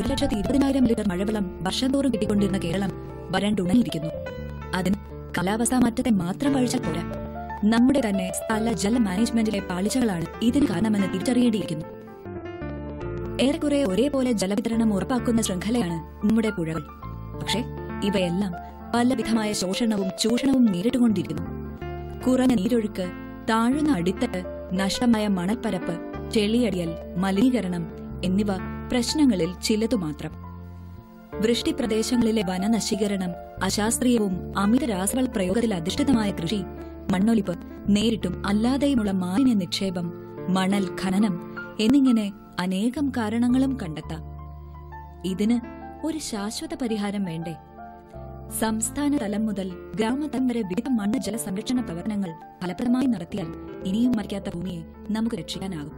ഒരു ലക്ഷത്തി ഇരുപതിനായിരം ലിറ്റർ മഴവെള്ളം വർഷം തോറും കിട്ടിക്കൊണ്ടിരുന്ന കേരളം വരണ്ടുണങ്ങിയിരിക്കുന്നു അതിന് കാലാവസ്ഥാ മാറ്റത്തെ മാത്രം പഴിച്ചാൽ പോരാ നമ്മുടെ തന്നെ സ്ഥല ജല മാനേജ്മെന്റിലെ പാളിച്ചകളാണ് ഇതിന് കാരണമെന്ന് തിരിച്ചറിയേണ്ടിയിരിക്കുന്നു ഏറെക്കുറെ ഒരേപോലെ ജലവിതരണം ഉറപ്പാക്കുന്ന ശൃംഖലയാണ് നമ്മുടെ പുഴകൾ പക്ഷേ ഇവയെല്ലാം പലവിധമായ ശോഷണവും ചൂഷണവും നേരിട്ടുകൊണ്ടിരിക്കുന്നു കുറഞ്ഞ നീരൊഴുക്ക് താഴുന്ന അടിത്തട്ട് നഷ്ടമായ മണൽപ്പരപ്പ് ചെളിയടിയൽ മലിനീകരണം എന്നിവ പ്രശ്നങ്ങളിൽ ചിലതു മാത്രം വൃഷ്ടിപ്രദേശങ്ങളിലെ വനനശീകരണം അശാസ്ത്രീയവും അമിത രാസവള പ്രയോഗത്തിൽ അധിഷ്ഠിതമായ കൃഷി മണ്ണൊലിപ്പ് നേരിട്ടും അല്ലാതെയുമുള്ള മാലിന്യ നിക്ഷേപം മണൽ ഖനനം എന്നിങ്ങനെ അനേകം കാരണങ്ങളും കണ്ടെത്താം ഇതിന് ഒരു ശാശ്വത പരിഹാരം വേണ്ടേ സംസ്ഥാന തലം മുതൽ ഗ്രാമതലം വരെ വിവിധ മണ്ണ് ജല സംരക്ഷണ പ്രവർത്തനങ്ങൾ ഫലപ്രദമായി നടത്തിയാൽ ഇനിയും മരിക്കാത്ത ഭൂമിയെ നമുക്ക് രക്ഷിക്കാനാകും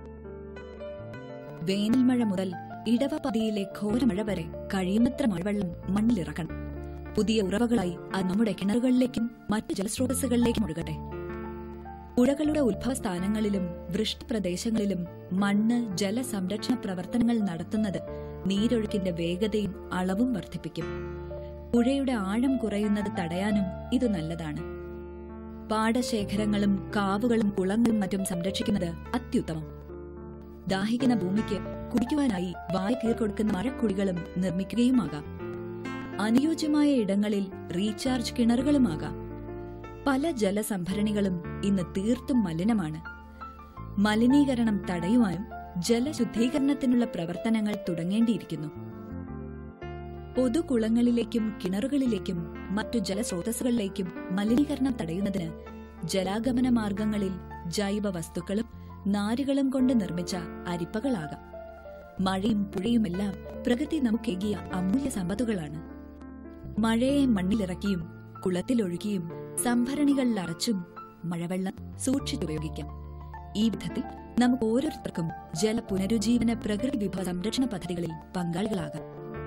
വേനൽ മഴ മുതൽ ഇടവപതിയിലെ ഘോരമഴ വരെ കഴിയുന്നത്ര മഴവെള്ളം മണ്ണിലിറക്കണം പുതിയ ഉറവകളായി അത് നമ്മുടെ കിണറുകളിലേക്കും മറ്റു ജലസ്രോതസ്സുകളിലേക്കും ഒഴുകട്ടെ പുഴകളുടെ ഉത്ഭവസ്ഥാനങ്ങളിലും വൃഷ്ടിപ്രദേശങ്ങളിലും മണ്ണ് ജല സംരക്ഷണ പ്രവർത്തനങ്ങൾ നടത്തുന്നത് നീരൊഴുക്കിന്റെ വേഗതയും അളവും വർദ്ധിപ്പിക്കും പുഴയുടെ ആഴം കുറയുന്നത് തടയാനും ഇത് നല്ലതാണ് പാടശേഖരങ്ങളും കാവുകളും കുളങ്ങളും മറ്റും സംരക്ഷിക്കുന്നത് അത്യുത്തമം ദാഹിക്കുന്ന ഭൂമിക്ക് കുടിക്കുവാനായി വായ കീർക്കൊടുക്കുന്ന മഴക്കുഴികളും നിർമ്മിക്കുകയുമാകാം അനുയോജ്യമായ ഇടങ്ങളിൽ റീചാർജ് കിണറുകളുമാകാം പല ജലസംഭരണികളും ഇന്ന് തീർത്തും മലിനമാണ് മലിനീകരണം തടയുവാനും ജലശുദ്ധീകരണത്തിനുള്ള പ്രവർത്തനങ്ങൾ തുടങ്ങേണ്ടിയിരിക്കുന്നു പൊതുകുളങ്ങളിലേക്കും കിണറുകളിലേക്കും മറ്റു ജലസ്രോതസ്സുകളിലേക്കും മലിനീകരണം തടയുന്നതിന് ജലാഗമന മാർഗങ്ങളിൽ ജൈവ വസ്തുക്കളും നാരുകളും കൊണ്ട് നിർമ്മിച്ച അരിപ്പകളാകാം മഴയും പുഴയുമെല്ലാം പ്രകൃതി നമുക്കേകിയ അമൂല്യ സമ്പത്തുകളാണ് മഴയെ മണ്ണിലിറക്കിയും കുളത്തിലൊഴുകിയും സംഭരണികളിൽ അറച്ചും മഴവെള്ളം സൂക്ഷിച്ചുപയോഗിക്കാം ഈ വിധത്തിൽ നമുക്ക് ഓരോരുത്തർക്കും ജല പുനരുജ്ജീവന പ്രകൃതി വിഭവ സംരക്ഷണ പദ്ധതികളിൽ പങ്കാളികളാകാം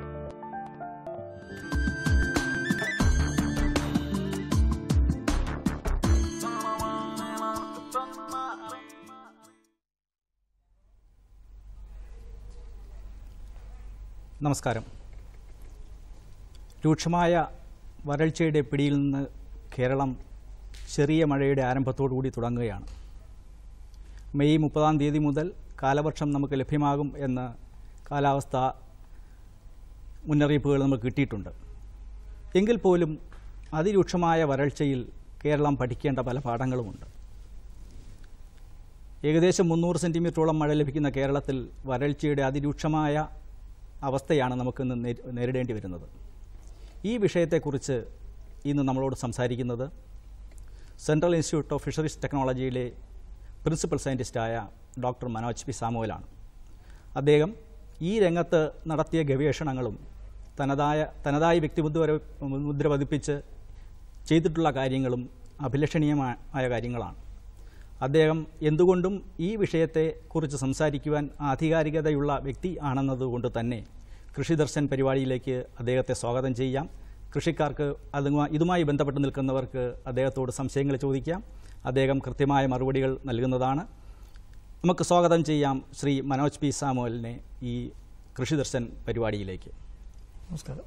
നമസ്കാരം രൂക്ഷമായ വരൾച്ചയുടെ പിടിയിൽ നിന്ന് കേരളം ചെറിയ മഴയുടെ ആരംഭത്തോടുകൂടി തുടങ്ങുകയാണ് മെയ് മുപ്പതാം തീയതി മുതൽ കാലവർഷം നമുക്ക് ലഭ്യമാകും എന്ന് കാലാവസ്ഥ മുന്നറിയിപ്പുകൾ നമുക്ക് കിട്ടിയിട്ടുണ്ട് എങ്കിൽ പോലും അതിരൂക്ഷമായ വരൾച്ചയിൽ കേരളം പഠിക്കേണ്ട പല പാഠങ്ങളുമുണ്ട് ഏകദേശം മുന്നൂറ് സെൻറ്റിമീറ്ററോളം മഴ ലഭിക്കുന്ന കേരളത്തിൽ വരൾച്ചയുടെ അതിരൂക്ഷമായ അവസ്ഥയാണ് നമുക്കിന്ന് നേ- നേരിടേണ്ടി വരുന്നത് ഈ വിഷയത്തെക്കുറിച്ച് ഇന്ന് നമ്മളോട് സംസാരിക്കുന്നത് സെൻട്രൽ ഇൻസ്റ്റിറ്റ്യൂട്ട് ഓഫ് ഫിഷറീസ് ടെക്നോളജിയിലെ പ്രിൻസിപ്പൽ സയൻറ്റിസ്റ്റായ ഡോക്ടർ മനോജ് പി സാമുവലാണ് അദ്ദേഹം ഈ രംഗത്ത് നടത്തിയ ഗവേഷണങ്ങളും തനതായ തനതായ വ്യക്തിമുദ്ര വര- മുദ്ര പതിപ്പിച്ച് ചെയ്തിട്ടുള്ള കാര്യങ്ങളും അഭിലഷണീയമായ കാര്യങ്ങളാണ് അദ്ദേഹം എന്തുകൊണ്ടും ഈ വിഷയത്തെക്കുറിച്ച് സംസാരിക്കുവാൻ ആധികാരികതയുള്ള വ്യക്തി ആണെന്നതുകൊണ്ട് തന്നെ കൃഷി ദർശൻ പരിപാടിയിലേക്ക് അദ്ദേഹത്തെ സ്വാഗതം ചെയ്യാം കൃഷിക്കാർക്ക് അതുമായി ഇതുമായി ബന്ധപ്പെട്ട് നിൽക്കുന്നവർക്ക് അദ്ദേഹത്തോട് സംശയങ്ങൾ ചോദിക്കാം അദ്ദേഹം കൃത്യമായ മറുപടികൾ നൽകുന്നതാണ് നമുക്ക് സ്വാഗതം ചെയ്യാം ശ്രീ മനോജ് പി സാമുവലിനെ ഈ കൃഷി ദർശൻ പരിപാടിയിലേക്ക് നമസ്കാരം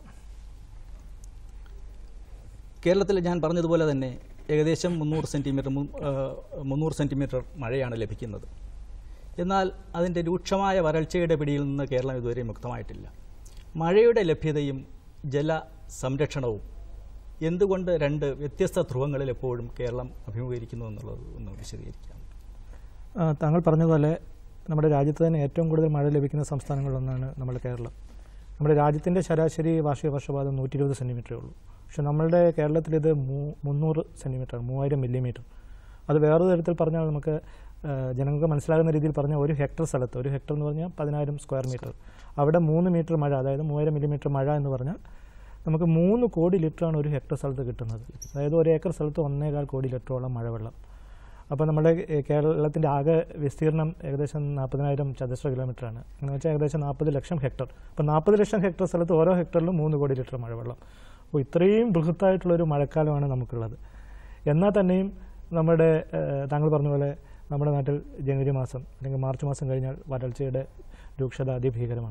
കേരളത്തിൽ ഞാൻ പറഞ്ഞതുപോലെ തന്നെ ഏകദേശം മുന്നൂറ് സെൻറ്റിമീറ്റർ മുന്നൂറ് സെൻറ്റിമീറ്റർ മഴയാണ് ലഭിക്കുന്നത് എന്നാൽ അതിൻ്റെ രൂക്ഷമായ വരൾച്ചയുടെ പിടിയിൽ നിന്ന് കേരളം ഇതുവരെ മുക്തമായിട്ടില്ല മഴയുടെ ലഭ്യതയും ജല സംരക്ഷണവും എന്തുകൊണ്ട് രണ്ട് വ്യത്യസ്ത ധ്രുവങ്ങളിൽ എപ്പോഴും കേരളം അഭിമുഖീകരിക്കുന്നു എന്നുള്ളത് ഒന്ന് വിശദീകരിക്കാം ആ, താങ്കൾ പറഞ്ഞതുപോലെ നമ്മുടെ രാജ്യത്ത് തന്നെ ഏറ്റവും കൂടുതൽ മഴ ലഭിക്കുന്ന സംസ്ഥാനങ്ങളിലൊന്നാണ് നമ്മുടെ കേരളം നമ്മുടെ രാജ്യത്തിൻ്റെ ശരാശരി വാർഷിക വർഷപാതം നൂറ്റി ഇരുപത് സെൻറ്റിമീറ്ററേ ഉള്ളൂ പക്ഷെ നമ്മളുടെ കേരളത്തിൽ ഇത് മൂ മുന്നൂറ് സെൻറ്റിമീറ്റർ മൂവായിരം മില്ലിമീറ്റർ അത് വേറെ തരത്തിൽ പറഞ്ഞാൽ നമുക്ക് ആ, ജനങ്ങൾക്ക് മനസ്സിലാകുന്ന രീതിയിൽ പറഞ്ഞാൽ ഒരു ഹെക്ടർ സ്ഥലത്ത് ഒരു ഹെക്ടർ എന്ന് പറഞ്ഞാൽ പതിനായിരം സ്ക്വയർ മീറ്റർ അവിടെ മൂന്ന് മീറ്റർ മഴ അതായത് മൂവായിരം മില്ലിമീറ്റർ മഴ എന്ന് പറഞ്ഞാൽ നമുക്ക് മൂന്ന് കോടി ലിറ്ററാണ് ഒരു ഹെക്ടർ സ്ഥലത്ത് കിട്ടുന്നത് അതായത് ഒരു ഏക്കർ സ്ഥലത്ത് ഒന്നേകാൽ കോടി ലിറ്ററോളം മഴവെള്ളം അപ്പോൾ നമ്മുടെ ഏഹ്, കേരളത്തിൻ്റെ ആകെ വിസ്തീർണം ഏകദേശം നാൽപ്പതിനായിരം ചതുശ്ര കിലോമീറ്ററാണ് എന്ന് വെച്ചാൽ ഏകദേശം നാൽപ്പത് ലക്ഷം ഹെക്ടർ അപ്പോൾ നാൽപ്പത് ലക്ഷം ഹെക്ടർ സ്ഥലത്ത് ഓരോ ഹെക്ടറിലും മൂന്ന് കോടി ലിറ്റർ മഴവെള്ളം അപ്പോൾ ഇത്രയും ബൃഹത്തായിട്ടുള്ളൊരു മഴക്കാലമാണ് നമുക്കുള്ളത് എന്നാൽ തന്നെയും നമ്മുടെ ഏഹ്, താങ്കൾ പറഞ്ഞ പോലെ നമ്മുടെ നാട്ടിൽ ജനുവരി മാസം അല്ലെങ്കിൽ മാർച്ച് മാസം കഴിഞ്ഞാൽ വരൾച്ചയുടെ രൂക്ഷത അതിഭീകരമാണ്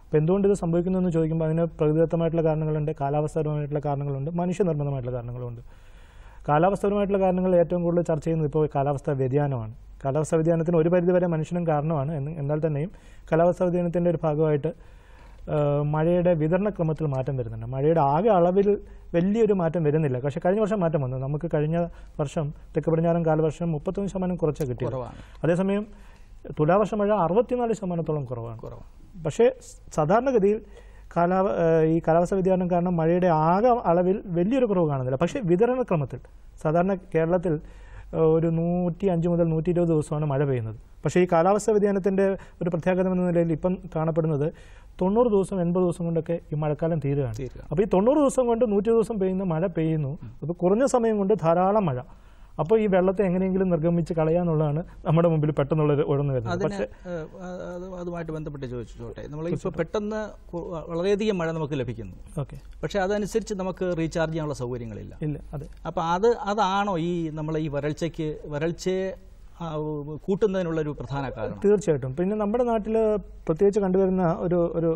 അപ്പോൾ എന്തുകൊണ്ട് ഇത് സംഭവിക്കുന്നു എന്ന് ചോദിക്കുമ്പോൾ അതിന് പ്രകൃതിദത്തമായിട്ടുള്ള കാരണങ്ങളുണ്ട് കാലാവസ്ഥാപരമായിട്ടുള്ള കാരണങ്ങളുണ്ട് മനുഷ്യനിർമ്മിതമായിട്ടുള്ള കാരണങ്ങളുണ്ട് കാലാവസ്ഥാപരമായിട്ടുള്ള കാരണങ്ങൾ ഏറ്റവും കൂടുതൽ ചർച്ച ചെയ്യുന്നത് ഇപ്പോൾ കാലാവസ്ഥാ വ്യതിയാനമാണ് കാലാവസ്ഥാ വ്യതിയാനത്തിന് ഒരു പരിധിവരെ മനുഷ്യനും കാരണമാണ് എന്ന് എന്നാൽ തന്നെയും കാലാവസ്ഥാ വ്യതിയാനത്തിൻ്റെ ഒരു ഭാഗമായിട്ട് ആ, മഴയുടെ വിതരണക്രമത്തിൽ മാറ്റം വരുന്നുണ്ട് മഴയുടെ ആകെ അളവിൽ വലിയൊരു മാറ്റം വരുന്നില്ല പക്ഷേ കഴിഞ്ഞ വർഷം മാറ്റം വന്നു നമുക്ക് കഴിഞ്ഞ വർഷം തെക്ക് പടിഞ്ഞാറൻ കാലവർഷം മുപ്പത്തൊന്ന് ശതമാനം കുറച്ച് കിട്ടിയത് കുറവാണ് അതേസമയം തുലാവർഷ മഴ അറുപത്തിനാല് ശതമാനത്തോളം കുറവാണ് കുറവാണ് പക്ഷേ സാധാരണഗതിയിൽ കാലാ ഏഹ് ഈ കാലാവസ്ഥ വ്യതിയാനം കാരണം മഴയുടെ ആകെ അളവിൽ വലിയൊരു കുറവ് കാണുന്നില്ല പക്ഷേ വിതരണക്രമത്തിൽ സാധാരണ കേരളത്തിൽ ഏഹ് ഒരു നൂറ്റി അഞ്ച് മുതൽ നൂറ്റി ഇരുപത് ദിവസമാണ് മഴ പെയ്യുന്നത് പക്ഷേ ഈ കാലാവസ്ഥ വ്യതിയാനത്തിൻ്റെ ഒരു പ്രത്യാഘാതം എന്ന നിലയിൽ ഇപ്പം കാണപ്പെടുന്നത് തൊണ്ണൂറ് ദിവസം എൺപത് ദിവസം കൊണ്ടൊക്കെ ഈ മഴക്കാലം തീരുകയാണ് തീരുക. അപ്പോൾ ഈ തൊണ്ണൂറ് ദിവസം കൊണ്ട് നൂറ്റി ദിവസം പെയ്യുന്ന മഴ പെയ്യുന്നു അപ്പോൾ കുറഞ്ഞ സമയം കൊണ്ട് ധാരാളം മഴ അപ്പോൾ ഈ വെള്ളത്തെ എങ്ങനെയെങ്കിലും നിർഗമിച്ച് കളയാന്നുള്ളതാണ് നമ്മുടെ മുമ്പിൽ പെട്ടെന്നുള്ള ഉഴന്നു വരുന്നത് അതിന് പക്ഷേ ഏഹ്, അത് അതുമായിട്ട് ബന്ധപ്പെട്ട് ചോദിച്ചോട്ടെ നമ്മൾ ഇപ്പോൾ പെട്ടെന്ന് കു- വളരെയധികം മഴ നമുക്ക് ലഭിക്കുന്നു ഓക്കെ പക്ഷേ അതനുസരിച്ച് നമുക്ക് റീചാർജ് ചെയ്യാനുള്ള സൗകര്യങ്ങളില്ല ഇല്ല അതെ അപ്പോൾ അത് അതാണോ ഈ നമ്മളെ ഈ വരൾച്ചയ്ക്ക് വരൾച്ചയെ ആ, കൂട്ടുന്നതിനുള്ള ഒരു പ്രധാന കാരണം തീർച്ചയായിട്ടും പിന്നെ നമ്മുടെ നാട്ടിൽ പ്രത്യേകിച്ച് കണ്ടുവരുന്ന ഒരു ഒരു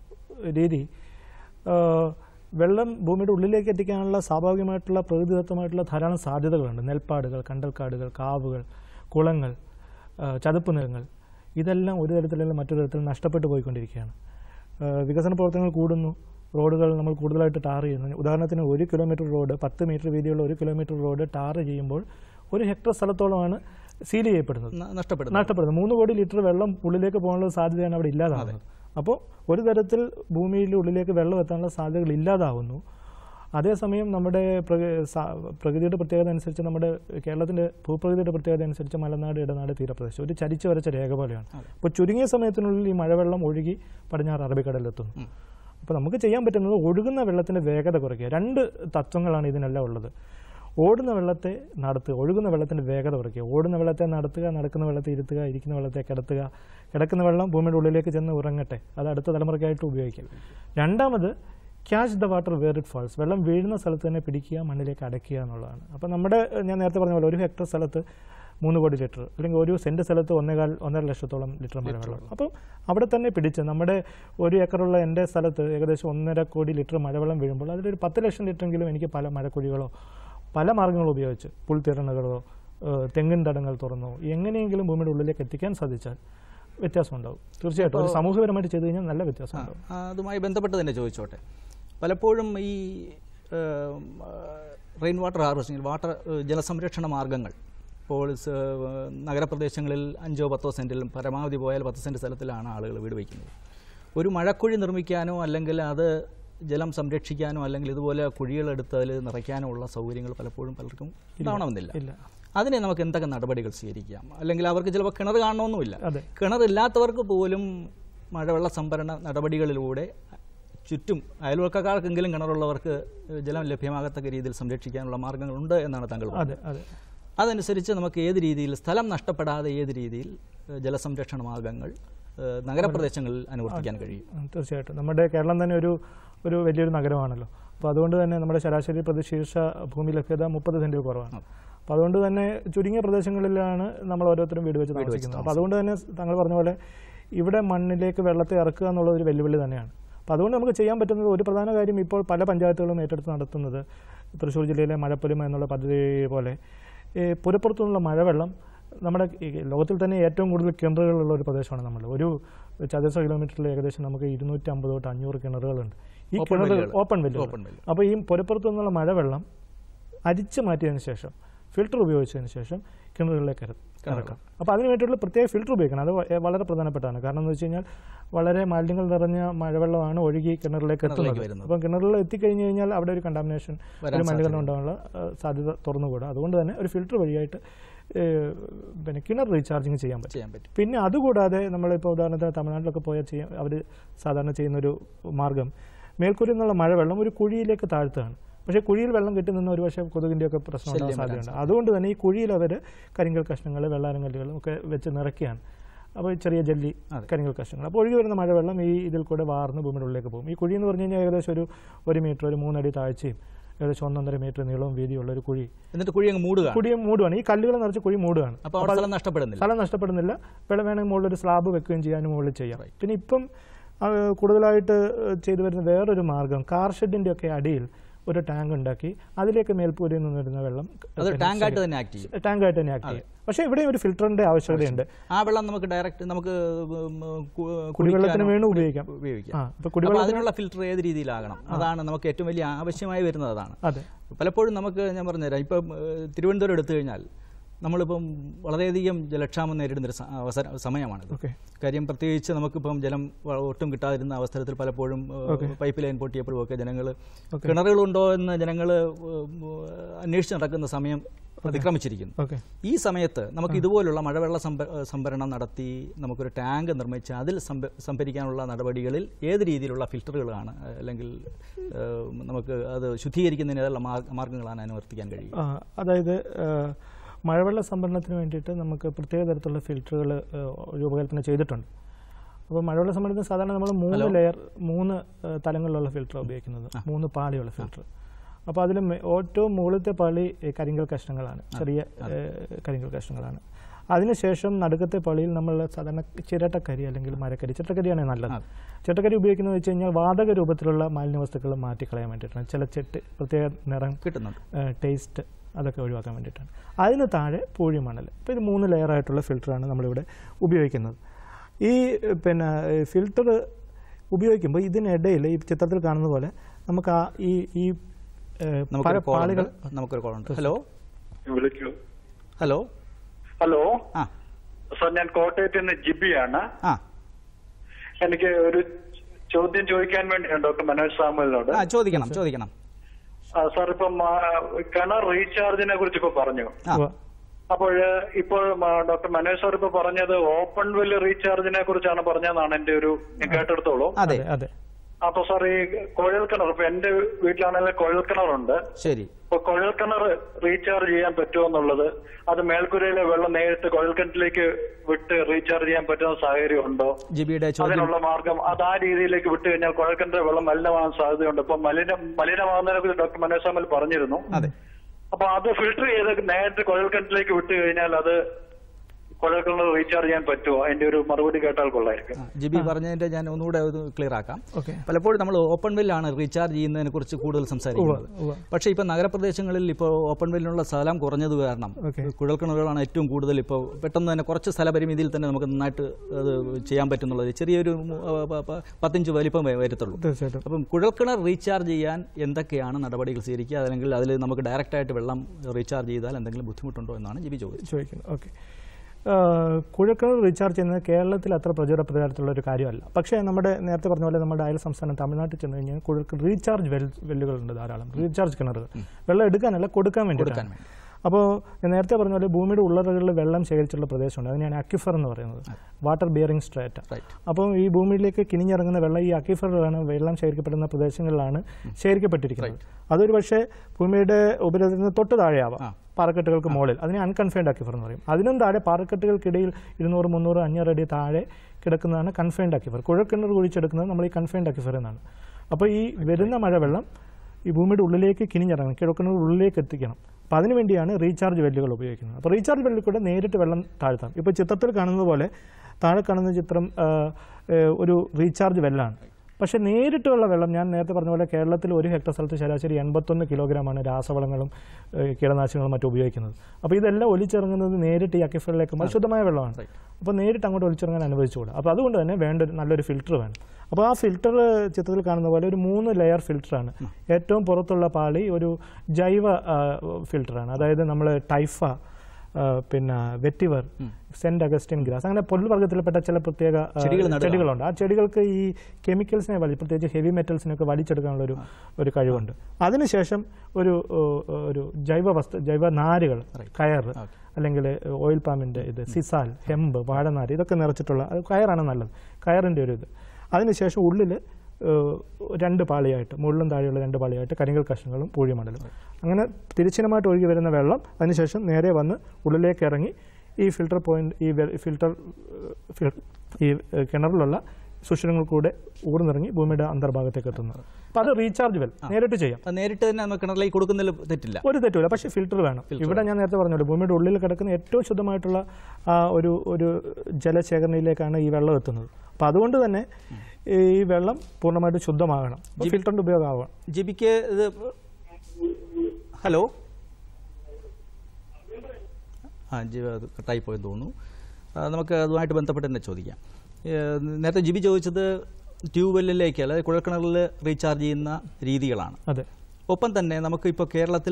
രീതി ആ, വെള്ളം ഭൂമിയുടെ ഉള്ളിലേക്ക് എത്തിക്കാനുള്ള സ്വാഭാവികമായിട്ടുള്ള പ്രകൃതിദത്തമായിട്ടുള്ള ധാരാളം സാധ്യതകളുണ്ട് നെൽപ്പാടുകൾ കണ്ടൽക്കാടുകൾ കാവുകൾ കുളങ്ങൾ ആ, ചതുപ്പ് നിലങ്ങൾ ഇതെല്ലാം ഒരു തരത്തിലല്ല മറ്റൊരു തരത്തിൽ നഷ്ടപ്പെട്ടു പോയിക്കൊണ്ടിരിക്കുകയാണ് ആ, വികസന പ്രവർത്തനങ്ങൾ കൂടുന്നു റോഡുകൾ നമ്മൾ കൂടുതലായിട്ട് ടാർ ചെയ്യുന്നു ഉദാഹരണത്തിന് ഒരു കിലോമീറ്റർ റോഡ് പത്ത് മീറ്റർ വീതിയുള്ള ഒരു കിലോമീറ്റർ റോഡ് ടാർ ചെയ്യുമ്പോൾ ഒരു ഹെക്ടർ സ്ഥലത്തോളമാണ് സീൽ ചെയ്യപ്പെടുന്നത് ന- നഷ്ടപ്പെടുന്നു നഷ്ടപ്പെടുന്നത് മൂന്ന് കോടി ലിറ്റർ വെള്ളം ഉള്ളിലേക്ക് പോകാനുള്ള സാധ്യതയാണ് അവിടെ ഇല്ലാതാവുന്നത് അപ്പോൾ ഒരു തരത്തിൽ ഭൂമിയിൽ ഉള്ളിലേക്ക് വെള്ളം എത്താനുള്ള സാധ്യതകൾ ഇല്ലാതാവുന്നു അതേസമയം നമ്മുടെ പ്രക- സാ- പ്രകൃതിയുടെ പ്രത്യേകത അനുസരിച്ച് നമ്മുടെ കേരളത്തിൻ്റെ ഭൂപ്രകൃതിയുടെ പ്രത്യേകത അനുസരിച്ച് മലനാട് ഇടനാട് തീരപ്രദേശം ഒരു ചരിച്ചു വരച്ച രേഖ പോലെയാണ് അപ്പോൾ ചുരുങ്ങിയ സമയത്തിനുള്ളിൽ ഈ മഴവെള്ളം ഒഴുകി പടിഞ്ഞാറ് അറബിക്കടലിലെത്തുന്നു അപ്പോൾ നമുക്ക് ചെയ്യാൻ പറ്റുന്നത് ഒഴുകുന്ന വെള്ളത്തിൻ്റെ വേഗത കുറയ്ക്കുക രണ്ട് തത്വങ്ങളാണ് ഇതിനെല്ലാം ഉള്ളത് ഓടുന്ന വെള്ളത്തെ നടത്തുക ഒഴുകുന്ന വെള്ളത്തിൻ്റെ വേഗത കുറയ്ക്കുക ഓടുന്ന വെള്ളത്തെ നടത്തുക നടക്കുന്ന വെള്ളത്തെ ഇരുത്തുക ഇരിക്കുന്ന വെള്ളത്തെ കിടത്തുക കിടക്കുന്ന വെള്ളം ഭൂമിയുടെ ഉള്ളിലേക്ക് ചെന്ന് ഉറങ്ങട്ടെ അത് അടുത്ത തലമുറയ്ക്കായിട്ട് ഉപയോഗിക്കാം രണ്ടാമത് catch the water where it falls വെള്ളം വീഴുന്ന സ്ഥലത്ത് തന്നെ പിടിക്കുക മണ്ണിലേക്ക് അടയ്ക്കുക എന്നുള്ളതാണ് അപ്പോൾ നമ്മുടെ ഏഹ്, ഞാൻ നേരത്തെ പറഞ്ഞ പോലെ ഒരു ഹെക്ടർ സ്ഥലത്ത് മൂന്ന് കോടി ലിറ്റർ അല്ലെങ്കിൽ ഒരു സെൻറ്റ് സ്ഥലത്ത് ഒന്നേകാൽ ഒന്നര ലക്ഷത്തോളം ലിറ്റർ മഴവെള്ളം അപ്പം അവിടെ തന്നെ പിടിച്ച് നമ്മുടെ ഒരു ഏക്കറുള്ള എൻ്റെ സ്ഥലത്ത് ഏകദേശം ഒന്നര കോടി ലിറ്റർ മഴവെള്ളം വീഴുമ്പോൾ അതിലൊരു പത്ത് ലക്ഷം ലിറ്ററെങ്കിലും എനിക്ക് പല മഴക്കുഴികളോ പല മാർഗ്ഗങ്ങളും ഉപയോഗിച്ച് പുൽത്തിരണകളോ ഏഹ്, തെങ്ങിൻ തടങ്ങൾ തുറന്നോ എങ്ങനെയെങ്കിലും ഭൂമിയുടെ ഉള്ളിലേക്ക് എത്തിക്കാൻ സാധിച്ചാൽ വ്യത്യാസം ഉണ്ടാവും തീർച്ചയായിട്ടും ഒരു സമൂഹപരമായിട്ട് ചെയ്തു കഴിഞ്ഞാൽ നല്ല വ്യത്യാസം ഉണ്ടാവും ആ, അതുമായി ബന്ധപ്പെട്ട് തന്നെ ചോദിച്ചോട്ടെ പലപ്പോഴും ഈ റെയിൻ വാട്ടർ ഹാർവസ്റ്റിംഗ് വാട്ടർ ഏഹ്, ജലസംരക്ഷണ മാർഗങ്ങൾ ഇപ്പോൾ സ്- ഏഹ്, നഗരപ്രദേശങ്ങളിൽ അഞ്ചോ പത്തോ സെൻറ്റിലും പരമാവധി പോയാൽ പത്ത് സെൻറ്റ് സ്ഥലത്തിലാണ് ആളുകൾ വീട് വയ്ക്കുന്നത് ഒരു മഴക്കുഴി നിർമ്മിക്കാനോ അല്ലെങ്കിൽ അത് ജലം സംരക്ഷിക്കാനോ അല്ലെങ്കിൽ ഇതുപോലെ കുഴികളെടുത്ത് അതിൽ നിറയ്ക്കാനോ ഉള്ള സൗകര്യങ്ങൾ പലപ്പോഴും പലർക്കും ഉണ്ടാവണമെന്നില്ല ഇല്ല അതിനെ നമുക്ക് എന്തൊക്കെ നടപടികൾ സ്വീകരിക്കാം അല്ലെങ്കിൽ അവർക്ക് ചിലപ്പോൾ കിണർ കാണണമെന്നുമില്ല അതെ കിണറില്ലാത്തവർക്ക് പോലും മഴവെള്ള സംഭരണ നടപടികളിലൂടെ ചുറ്റും അയൽവക്കക്കാർക്കെങ്കിലും കിണറുള്ളവർക്ക് ജലം ലഭ്യമാകത്തക്ക രീതിയിൽ സംരക്ഷിക്കാനുള്ള മാർഗങ്ങളുണ്ട് എന്നാണ് താങ്കൾ പറഞ്ഞത് അതെ അതെ അതനുസരിച്ച് നമുക്ക് ഏത് രീതിയിൽ സ്ഥലം നഷ്ടപ്പെടാതെ ഏത് രീതിയിൽ ഏഹ്, ജലസംരക്ഷണ മാർഗങ്ങൾ ഏഹ്, നഗരപ്രദേശങ്ങളിൽ അനുവർത്തിക്കാൻ കഴിയും ഉം, തീർച്ചയായിട്ടും നമ്മുടെ കേരളം തന്നെ ഒരു ഒരു വലിയൊരു നഗരമാണല്ലോ അപ്പോൾ അതുകൊണ്ട് തന്നെ നമ്മുടെ ശരാശരി പ്രതിശീർഷ ഭൂമി ലഭ്യത മുപ്പത് സെൻറ്റിൽ കുറവാണ് അപ്പോൾ അതുകൊണ്ട് തന്നെ ചുരുങ്ങിയ പ്രദേശങ്ങളിലാണ് നമ്മൾ ഓരോരുത്തരും വീട് വെച്ച് താമസിക്കുന്നത് അപ്പോൾ അതുകൊണ്ട് തന്നെ താങ്കൾ പറഞ്ഞ പോലെ ഇവിടെ മണ്ണിലേക്ക് വെള്ളത്തെ ഇറക്കുക എന്നുള്ളത് ഒരു വെല്ലുവിളി തന്നെയാണ് അപ്പോൾ അതുകൊണ്ട് നമുക്ക് ചെയ്യാൻ പറ്റുന്നത് ഒരു പ്രധാന കാര്യം ഇപ്പോൾ പല പഞ്ചായത്തുകളും ഏറ്റെടുത്ത് നടത്തുന്നത് തൃശ്ശൂർ ജില്ലയിലെ മഴപ്പൊലിമ എന്നുള്ള പദ്ധതി പോലെ ഈ പുരപ്പുറത്തു നിന്നുള്ള മഴവെള്ളം നമ്മുടെ ഈ ലോകത്തിൽ തന്നെ ഏറ്റവും കൂടുതൽ കിണറുകളുള്ള ഒരു പ്രദേശമാണ് നമ്മൾ ഒരു ചതുരശ്ര കിലോമീറ്ററിൽ ഏകദേശം നമുക്ക് ഇരുന്നൂറ്റി അമ്പത് തൊട്ട് അഞ്ഞൂറ് കിണറുകളുണ്ട് ഈ Open കിണറുകൾ വെല്ലുകൾ. Open വെല്ലുകൾ Open വെല്ലുകൾ. അപ്പോൾ ഈ പുരപ്പുറത്തു നിന്നുള്ള മഴവെള്ളം അരിച്ചു മാറ്റിയതിന് ശേഷം ഫിൽറ്റർ ഉപയോഗിച്ചതിന് ശേഷം കിണറുകളിലേക്ക് ഇറ- ഇറക്കാം അപ്പോൾ അതിന് വേണ്ടിയിട്ടുള്ള പ്രത്യേക ഫിൽറ്റർ ഉപയോഗിക്കണം അത് വ- വളരെ പ്രധാനപ്പെട്ടതാണ് കാരണം എന്ന് വെച്ച് കഴിഞ്ഞാൽ വളരെ മാലിന്യങ്ങൾ നിറഞ്ഞ മഴവെള്ളമാണ് ഒഴുകി കിണറിലേക്ക് കിണറിലേക്ക് എത്തുന്നത് വരുന്നത്. അപ്പം കിണറിൽ എത്തിക്കഴിഞ്ഞ് കഴിഞ്ഞാൽ അവിടെ ഒരു കണ്ടാമിനേഷൻ വരാൻ ഒരു മലിനീകരണം ഉണ്ടാകാനുള്ള ആ, സാധ്യത തുറന്നുകൂടാ അതുകൊണ്ട് തന്നെ ഒരു ഫിൽറ്റർ വഴിയായിട്ട് ഏഹ്, പിന്നെ കിണർ റീചാർജിങ് ചെയ്യാൻ പറ്റും ചെയ്യാൻ പറ്റും പിന്നെ അതുകൂടാതെ നമ്മളിപ്പോൾ ഉദാഹരണത്തിന് തമിഴ്നാട്ടിലൊക്കെ പോയാൽ ചെയ്യാൻ അവർ സാധാരണ ചെയ്യുന്നൊരു മാർഗം മേൽക്കൂരിൽ നിന്നുള്ള മഴവെള്ളം ഒരു കുഴിയിലേക്ക് താഴ്ത്തുകയാണ് പക്ഷേ കുഴിയിൽ വെള്ളം കെട്ടി നിന്ന് ഒരുപക്ഷെ കൊതുകിൻ്റെയൊക്കെ പ്രശ്നം ഉണ്ടാകാൻ ശല്യം വരാൻ സാധ്യതയുണ്ട് അതുകൊണ്ട് തന്നെ ഈ കുഴിയിൽ അവർ കരിങ്കൽ കഷ്ണങ്ങൾ വെള്ളാരം കല്ലുകളും ഒക്കെ വെച്ച് നിറയ്ക്കുകയാണ് അപ്പോൾ ചെറിയ ജല്ലി അതെ. കരിങ്കൽ കഷ്ണങ്ങൾ അപ്പോൾ ഒഴുകി വരുന്ന മഴവെള്ളം ഈ ഇതിൽ കൂടെ വാർന്ന് ഭൂമിയുടെ ഉള്ളിലേക്ക് പോകും ഈ കുഴി എന്ന് പറഞ്ഞു കഴിഞ്ഞാൽ ഏകദേശം ഒരു ഒരു മീറ്റർ ഒരു മൂന്നടി താഴ്ചയും ഏകദേശം ഒന്നൊന്നര മീറ്റർ നീളവും വീതിയുള്ള ഒരു കുഴി എന്നിട്ട് കുഴി അങ്ങ് മൂടുക കുഴി മൂടുകയാണ് ഈ കല്ലുകൾ നിറച്ച് കുഴി മൂടുകയാണ് അപ്പോൾ അവിടെ സ്ഥലം നഷ്ടപ്പെടുന്നില്ല സ്ഥലം നഷ്ടപ്പെടുന്നില്ല വെള്ളം വേണമെങ്കിൽ മുകളിൽ ഒരു സ്ലാബ് വെക്കുകയും ചെയ്യാനും മുകളിൽ ചെയ്യാം പിന്നെ ഇപ്പം ആ, കൂടുതലായിട്ട് ചെയ്തു വരുന്ന വേറൊരു മാർഗം കാർ ഷെഡിൻ്റെ ഒക്കെ അടിയിൽ ഒരു ടാങ്ക് ഉണ്ടാക്കി അതിലേക്ക് മേൽപ്പൂരിൽ നിന്ന് വരുന്ന വെള്ളം അത് ടാങ്കായിട്ട് തന്നെ ആക്ട് ചെയ്യും ടാങ്കായിട്ട് തന്നെ ആക്കി പക്ഷേ ഇവിടെ ഒരു ഫിൽറ്ററിന്റെ ആവശ്യകതയുണ്ട് ആ വെള്ളം നമുക്ക് ഡയറക്റ്റ് നമുക്ക് ഉം, കു- കുടിവെള്ളത്തിന് കുടിക്കാനോ വേണം ഉപയോഗിക്കാം ഉപയോഗിക്കാം ആ ഇപ്പൊ അപ്പോൾ കുടിവെള്ളം അതിനുള്ള ഫിൽറ്റർ ഏത് രീതിയിലാകണം അതാണ് നമുക്ക് ഏറ്റവും വലിയ ആവശ്യമായി വരുന്നത് അതാണ് അതെ പലപ്പോഴും നമുക്ക് ഞാൻ പറഞ്ഞുതരാം ഇപ്പം ഏഹ്, തിരുവനന്തപുരം എടുത്തു കഴിഞ്ഞാൽ നമ്മളിപ്പം വളരെയധികം ജലക്ഷാമം നേരിടുന്നൊരു സ- അവസര സമയമാണിത് ഓക്കെ കാര്യം പ്രത്യേകിച്ച് നമുക്കിപ്പം ജലം വ- ഒട്ടും കിട്ടാതിരുന്ന അവസരത്തിൽ പലപ്പോഴും ഏഹ്, പൈപ്പ് ലൈൻ പൊട്ടിയപ്പോഴും ഒക്കെ ജനങ്ങൾ കിണറുകളുണ്ടോ എന്ന് ജനങ്ങൾ അന്വേഷിച്ച് നടക്കുന്ന സമയം അതിക്രമിച്ചിരിക്കുന്നു ഓക്കെ ഈ സമയത്ത് നമുക്ക് ഇതുപോലുള്ള മഴവെള്ള സംഭ- ഏഹ് സംഭരണം നടത്തി നമുക്കൊരു ടാങ്ക് നിർമ്മിച്ച് അതിൽ സംഭ- സംഭരിക്കാനുള്ള നടപടികളിൽ ഏത് രീതിയിലുള്ള ഫിൽറ്ററുകളാണ് ഏഹ്, അല്ലെങ്കിൽ ഏഹ്, നമുക്ക് അത് ശുദ്ധീകരിക്കുന്നതിന് ഏതുള്ള മാർഗ- മാർഗങ്ങളാണ് അനുവർത്തിക്കാൻ കഴിയും ആ, അതായത് ആ, മഴവെള്ള സംഭരണത്തിന് വേണ്ടിയിട്ട് നമുക്ക് പ്രത്യേക തരത്തിലുള്ള ഫിൽറ്ററുകൾ രൂപകൽപ്പന ചെയ്തിട്ടുണ്ട് അപ്പോൾ മഴവെള്ള സംഭരണത്തിന് സാധാരണ നമ്മൾ മൂന്ന് ലെയർ മൂന്ന് ആ, തലങ്ങളിലുള്ള ഫിൽറ്റർ ഉപയോഗിക്കുന്നത് മൂന്ന് പാളിയുള്ള ഫിൽറ്റർ അപ്പോൾ അതിൽ ഏറ്റവും മുകളിലത്തെ പാളി ഏ, കരിങ്കൽ കഷ്ണങ്ങളാണ് ചെറിയ ഏ, കരിങ്കൽ കഷ്ണങ്ങളാണ് അതിനുശേഷം നടുക്കത്തെ പള്ളിയിൽ നമ്മൾ സാധാരണ ചിരട്ടക്കരി അല്ലെങ്കിൽ മരക്കരി ചിരട്ടക്കരിയാണ് നല്ലത് ചിരട്ടക്കരി ഉപയോഗിക്കുന്നത് വെച്ച് കഴിഞ്ഞാൽ വാതക രൂപത്തിലുള്ള മാലിന്യ വസ്തുക്കൾ മാറ്റിക്കളയാൻ വേണ്ടിയിട്ടാണ് ചില ചെട്ട് പ്രത്യേക നിറം കിട്ടുന്നുണ്ട് ടേസ്റ്റ് അതൊക്കെ ഒഴിവാക്കാൻ വേണ്ടിയിട്ടാണ് അതിന് താഴെ പൂഴി മണൽ അപ്പോൾ ഇത് മൂന്ന് ലെയറായിട്ടുള്ള ഫിൽറ്ററാണ് നമ്മളിവിടെ ഉപയോഗിക്കുന്നത് ഈ ഏഹ്, പിന്നെ ഫിൽറ്റർ ഉപയോഗിക്കുമ്പോൾ ഇതിനിടയിൽ ഈ ചിത്രത്തിൽ കാണുന്ന പോലെ നമുക്ക് ആ ഈ ഈ ഏഹ്, പല നമുക്കൊരു പാളികൾ കോളുണ്ട് നമുക്കൊരു കോളുണ്ട് ഹലോ വിളിക്കൂ ഹലോ ഹലോ ആ സാർ ഞാൻ കോട്ടയത്ത് നിന്ന് ജിബിയാണ് ആ എനിക്ക് ഒരു ചോദ്യം ചോദിക്കാൻ വേണ്ടിയാണ് ഡോക്ടർ മനോജ് സാമുവലിനോട് ആ ചോദിക്കണം ചോദിക്കണം ആ, സാർ ഇപ്പം ആ, കിണർ റീചാർജിനെ കുറിച്ച് ഇപ്പൊ പറഞ്ഞു ആ ഉവ്വ. അപ്പോൾ ഇപ്പോൾ ആ, ഡോക്ടർ മനോജ് സാർ ഇപ്പൊ പറഞ്ഞത് ഓപ്പൺ വെൽ റീചാർജിനെ കുറിച്ചാണ് പറഞ്ഞതെന്നാണ് എന്റെ ഒരു ഞാൻ കേട്ടെടുത്തോളൂ അതെ അതെ അതെ അപ്പൊ സാർ ഈ കുഴൽ കിണർ ഇപ്പൊ എന്റെ വീട്ടിലാണെങ്കിൽ കുഴൽ കിണറുണ്ട് ശരി ഇപ്പൊ കുഴൽ കിണർ റീചാർജ് ചെയ്യാൻ പറ്റുമോ എന്നുള്ളത് അത് മേൽക്കുരയിലെ വെള്ളം നേരിട്ട് കുഴൽ കിണറ്റിലേക്ക് വിട്ട് റീചാർജ് ചെയ്യാൻ പറ്റുന്ന സാഹചര്യം ഉണ്ടോ ജിബിയുടെ ചോദ്യം അതിനുള്ള മാർഗം അത് ആ രീതിയിലേക്ക് വിട്ടു കഴിഞ്ഞാൽ കുഴൽക്കിണറിലെ വെള്ളം മലിനമാകാൻ സാധ്യതയുണ്ട് ഇപ്പൊ മലിന മലിനമാകുന്നതിനെ കുറിച്ച് ഡോക്ടർ മനോജ് സാമൽ പറഞ്ഞിരുന്നു അതെ അപ്പൊ അത് ഫിൽട്ടർ ചെയ്ത് നേരിട്ട് കുഴൽക്കിണറ്റിലേക്ക് വിട്ടു കഴിഞ്ഞാൽ അത് കുഴൽക്കിണർ റീചാർജ് ചെയ്യാൻ പറ്റുമോ അതിന്റെ ഒരു മറുപടി കേട്ടാൽ കൊള്ളായിരിക്കും ആ, ജിബി പറഞ്ഞതിന്റെ ഞാൻ ഒന്നുകൂടെ ഒന്ന് ക്ലിയർ ആക്കാം ഓക്കെ പലപ്പോഴും നമ്മൾ ഓപ്പൺ വെല്ലാണ് റീചാർജ് ചെയ്യുന്നതിനെ കുറിച്ച് കൂടുതൽ സംസാരിക്കുന്നത് ഉവ്വ. പക്ഷേ ഇപ്പോൾ നഗരപ്രദേശങ്ങളിൽ ഇപ്പോൾ ഓപ്പൺ വെല്ലിനുള്ള സ്ഥലം കുറഞ്ഞത് കാരണം ഓക്കെ. കുഴൽക്കിണറുകളാണ് ഏറ്റവും കൂടുതൽ ഇപ്പോൾ പെട്ടെന്ന് തന്നെ കുറച്ച് സ്ഥലപരിമിതിയിൽ തന്നെ നമുക്ക് നന്നായിട്ട് അത് ചെയ്യാൻ പറ്റുന്നുള്ളത് ചെറിയൊരു മു- ആ, പ- പ- പത്തിഞ്ച് വലിപ്പം വ- വരത്തുള്ളൂ തീർച്ചയായിട്ടും അപ്പം കുഴൽക്കിണർ റീചാർജ് ചെയ്യാൻ എന്തൊക്കെയാണ് നടപടികൾ സ്വീകരിക്കുക അല്ലെങ്കിൽ അതിൽ നമുക്ക് ഡയറക്റ്റായിട്ട് വെള്ളം റീചാർജ് ചെയ്താൽ എന്തെങ്കിലും ബുദ്ധിമുട്ടുണ്ടോ എന്നാണ് ജിബി ചോദിച്ചത് ചോദിക്കുന്നത് ഓക്കെ കുഴൽക്കിണർ റീചാർജ് ചെയ്യുന്നത് കേരളത്തിൽ അത്ര പ്രചോദനപ്രദമായിട്ടുള്ള ഒരു കാര്യമല്ല പക്ഷേ നമ്മുടെ നേരത്തെ പറഞ്ഞ പോലെ നമ്മുടെ അയൽ സംസ്ഥാനം തമിഴ്നാട്ടിൽ ചെന്ന് കഴിഞ്ഞാൽ കുഴൽ റീചാർജ് വെൽ വെല്ലുകളുണ്ട് ധാരാളം റീചാർജ് കിണറുകൾ വെള്ളം എടുക്കാനല്ല കൊടുക്കാൻ വേണ്ടിയിട്ടാണ് വേണ്ടി. അപ്പോൾ ഞാൻ നേരത്തെ പറഞ്ഞ പോലെ ഭൂമിയുടെ ഉള്ളറകളിൽ വെള്ളം ശേഖരിച്ചുള്ള പ്രദേശമുണ്ട് അതിനെയാണ് അക്യുഫർ എന്ന് പറയുന്നത് വാട്ടർ ബിയറിംഗ് സ്ട്രേറ്റ റൈറ്റ് അപ്പോൾ ഈ ഭൂമിയിലേക്ക് കിനിഞ്ഞിറങ്ങുന്ന വെള്ളം ഈ അക്വിഫറിലാണ് വെള്ളം ശേഖരിക്കപ്പെടുന്ന പ്രദേശങ്ങളിലാണ് ശേഖരിക്കപ്പെട്ടിരിക്കുന്നത് അതൊരു പക്ഷേ ഭൂമിയുടെ ഉപരിതലത്തിന് തൊട്ട് താഴെയാവാം ആ. പാറക്കെട്ടുകൾക്ക് മുകളിൽ അതിനെ അൺകൺഫൈൻഡ് അക്വിഫർ എന്ന് പറയും അതിനും താഴെ പാറക്കെട്ടുകൾക്കിടയിൽ ഇരുന്നൂറ് മുന്നൂറ് അഞ്ഞൂറ് അടി താഴെ കിടക്കുന്നതാണ് കൺഫൈൻഡ് അക്വിഫർ കുഴൽക്കിണർ കുഴിച്ചെടുക്കുന്നത് നമ്മൾ ഈ കൺഫൈൻഡ് അക്വിഫർ എന്നാണ് അപ്പോൾ ഈ വരുന്ന മഴവെള്ളം ഈ ഭൂമിയുടെ ഉള്ളിലേക്ക് കിനിഞ്ഞിറങ്ങണം കിഴക്കിണർ ഉള്ളിലേക്ക് എത്തിക്കണം അപ്പോൾ അതിനു വേണ്ടിയാണ് റീചാർജ് വെല്ലുകൾ ഉപയോഗിക്കുന്നത് അപ്പോൾ റീചാർജ് വെല്ലിൽ കൂടെ നേരിട്ട് വെള്ളം താഴ്ത്താം ഇപ്പോൾ ചിത്രത്തിൽ കാണുന്നത് പോലെ താഴെ കാണുന്ന ചിത്രം ആ, ഏ, ഒരു റീചാർജ് വെല്ലാണ് പക്ഷേ നേരിട്ടുള്ള വെള്ളം ഞാൻ നേരത്തെ പറഞ്ഞ പോലെ കേരളത്തിൽ ഒരു ഹെക്ടർ സ്ഥലത്ത് ശരാശരി എൺപത്തൊന്ന് കിലോഗ്രാമാണ് രാസവളങ്ങളും ഏ, കീടനാശിനികളും മറ്റും ഉപയോഗിക്കുന്നത് അപ്പോൾ ഇതെല്ലാം ഒലിച്ചിറങ്ങുന്നത് നേരിട്ട് ഈ അക്കിഫറിലേക്ക് ശുദ്ധമായ വെള്ളമാണ് അപ്പോൾ നേരിട്ട് അങ്ങോട്ട് ഒലിച്ചിറങ്ങാൻ അനുവദിച്ചുകൂടാ അപ്പോൾ അതുകൊണ്ട് തന്നെ വേണ്ട ഒരു നല്ലൊരു ഫിൽറ്റർ വേണം അപ്പോൾ ആ ഫിൽറ്റർ ചിത്രത്തിൽ കാണുന്ന പോലെ ഒരു മൂന്ന് ലെയർ ഫിൽറ്ററാണ് ഏറ്റവും പുറത്തുള്ള പാളി ഒരു ജൈവ ആ, ഫിൽറ്ററാണ് അതായത് നമ്മൾ ടൈഫ ആ, പിന്നെ വെറ്റിവർ സെന്റ് അഗസ്റ്റിൻ ഗ്രാസ് അങ്ങനെ പുൽവർഗ്ഗത്തിൽപ്പെട്ട ചില പ്രത്യേക ആ, ചെടികൾ നടുക. ചെടികളുണ്ട് ആ ചെടികൾക്ക് ഈ കെമിക്കൽസിനെ വലി പ്രത്യേകിച്ച് ഹെവി മെറ്റൽസിനൊക്കെ വലിച്ചെടുക്കാനുള്ള ഒരു ഒരു കഴിവുണ്ട് അതിനുശേഷം ഒരു ഓ, ഒരു ജൈവ വസ്തു ജൈവ നാരുകൾ കയർ അല്ലെങ്കിൽ ഓയിൽ പാമിൻ്റെ ഇത് സിസാൽ ഹെമ്പ് വാഴനാര് ഇതൊക്കെ നിറച്ചിട്ടുള്ള അത് കയറാണ് നല്ലത് കയറിൻ്റെ ഒരു ഇത് അതിനുശേഷം ഉള്ളിൽ രണ്ട് പാളിയായിട്ട് മുകളിലും താഴെയുള്ള രണ്ട് പാളിയായിട്ട് കരിങ്കൽ കഷ്ണങ്ങളും പൂഴിമണലും അങ്ങനെ തിരിച്ചിനമായിട്ട് ഒഴുകി വരുന്ന വെള്ളം അതിനുശേഷം നേരെ വന്ന് ഉള്ളിലേക്ക് ഇറങ്ങി ഈ ഫിൽട്ടർ പോയിന്റ് ഈ വെ- ഫിൽട്ടർ ഏഹ്, ഫിൽ- ഈ ഏഹ്, കിണറിലുള്ള സുഷിരങ്ങൾ കൂടെ ഊർന്നിറങ്ങി ഭൂമിയുടെ അന്തർഭാഗത്തേക്ക് എത്തുന്നു അപ്പോൾ അത് റീചാർജ് വെൽ നേരിട്ട് ചെയ്യാം അത് നേരിട്ട് തന്നെ നമുക്ക് കിണറിലേക്ക് കൊടുക്കുന്നതിൽ തെറ്റില്ല ഒരു തെറ്റുമില്ല പക്ഷേ ഫിൽറ്റർ വേണം ഇവിടെ ഞാൻ നേരത്തെ പറഞ്ഞല്ലോ ഭൂമിയുടെ ഉള്ളിൽ കിടക്കുന്ന ഏറ്റവും ശുദ്ധമായിട്ടുള്ള ആ ഒരു ഒരു ജലശേഖരണയിലേക്കാണ് ഈ വെള്ളം എത്തുന്നത് അപ്പോൾ അതുകൊണ്ട് തന്നെ ഈ വെള്ളം പൂർണ്ണമായിട്ട് ശുദ്ധമാകണം ഫിൽറ്ററിൻ്റെ ഉപയോഗമാകണം ജിബിക്ക് ഇത് ഹലോ ആ ജി അത് കട്ടായി പോയെന്ന് തോന്നുന്നു ആ, നമുക്ക് അതുമായിട്ട് ബന്ധപ്പെട്ട് തന്നെ ചോദിക്കാം ഏ, നേരത്തെ ജിബി ചോദിച്ചത് ട്യൂബ്വെല്ലിലേക്ക് അതായത് കുഴൽക്കിണറിൽ റീചാർജ് ചെയ്യുന്ന രീതികളാണ് അതെ ഒപ്പം തന്നെ നമുക്ക് ഇപ്പോൾ കേരളത്തിൽ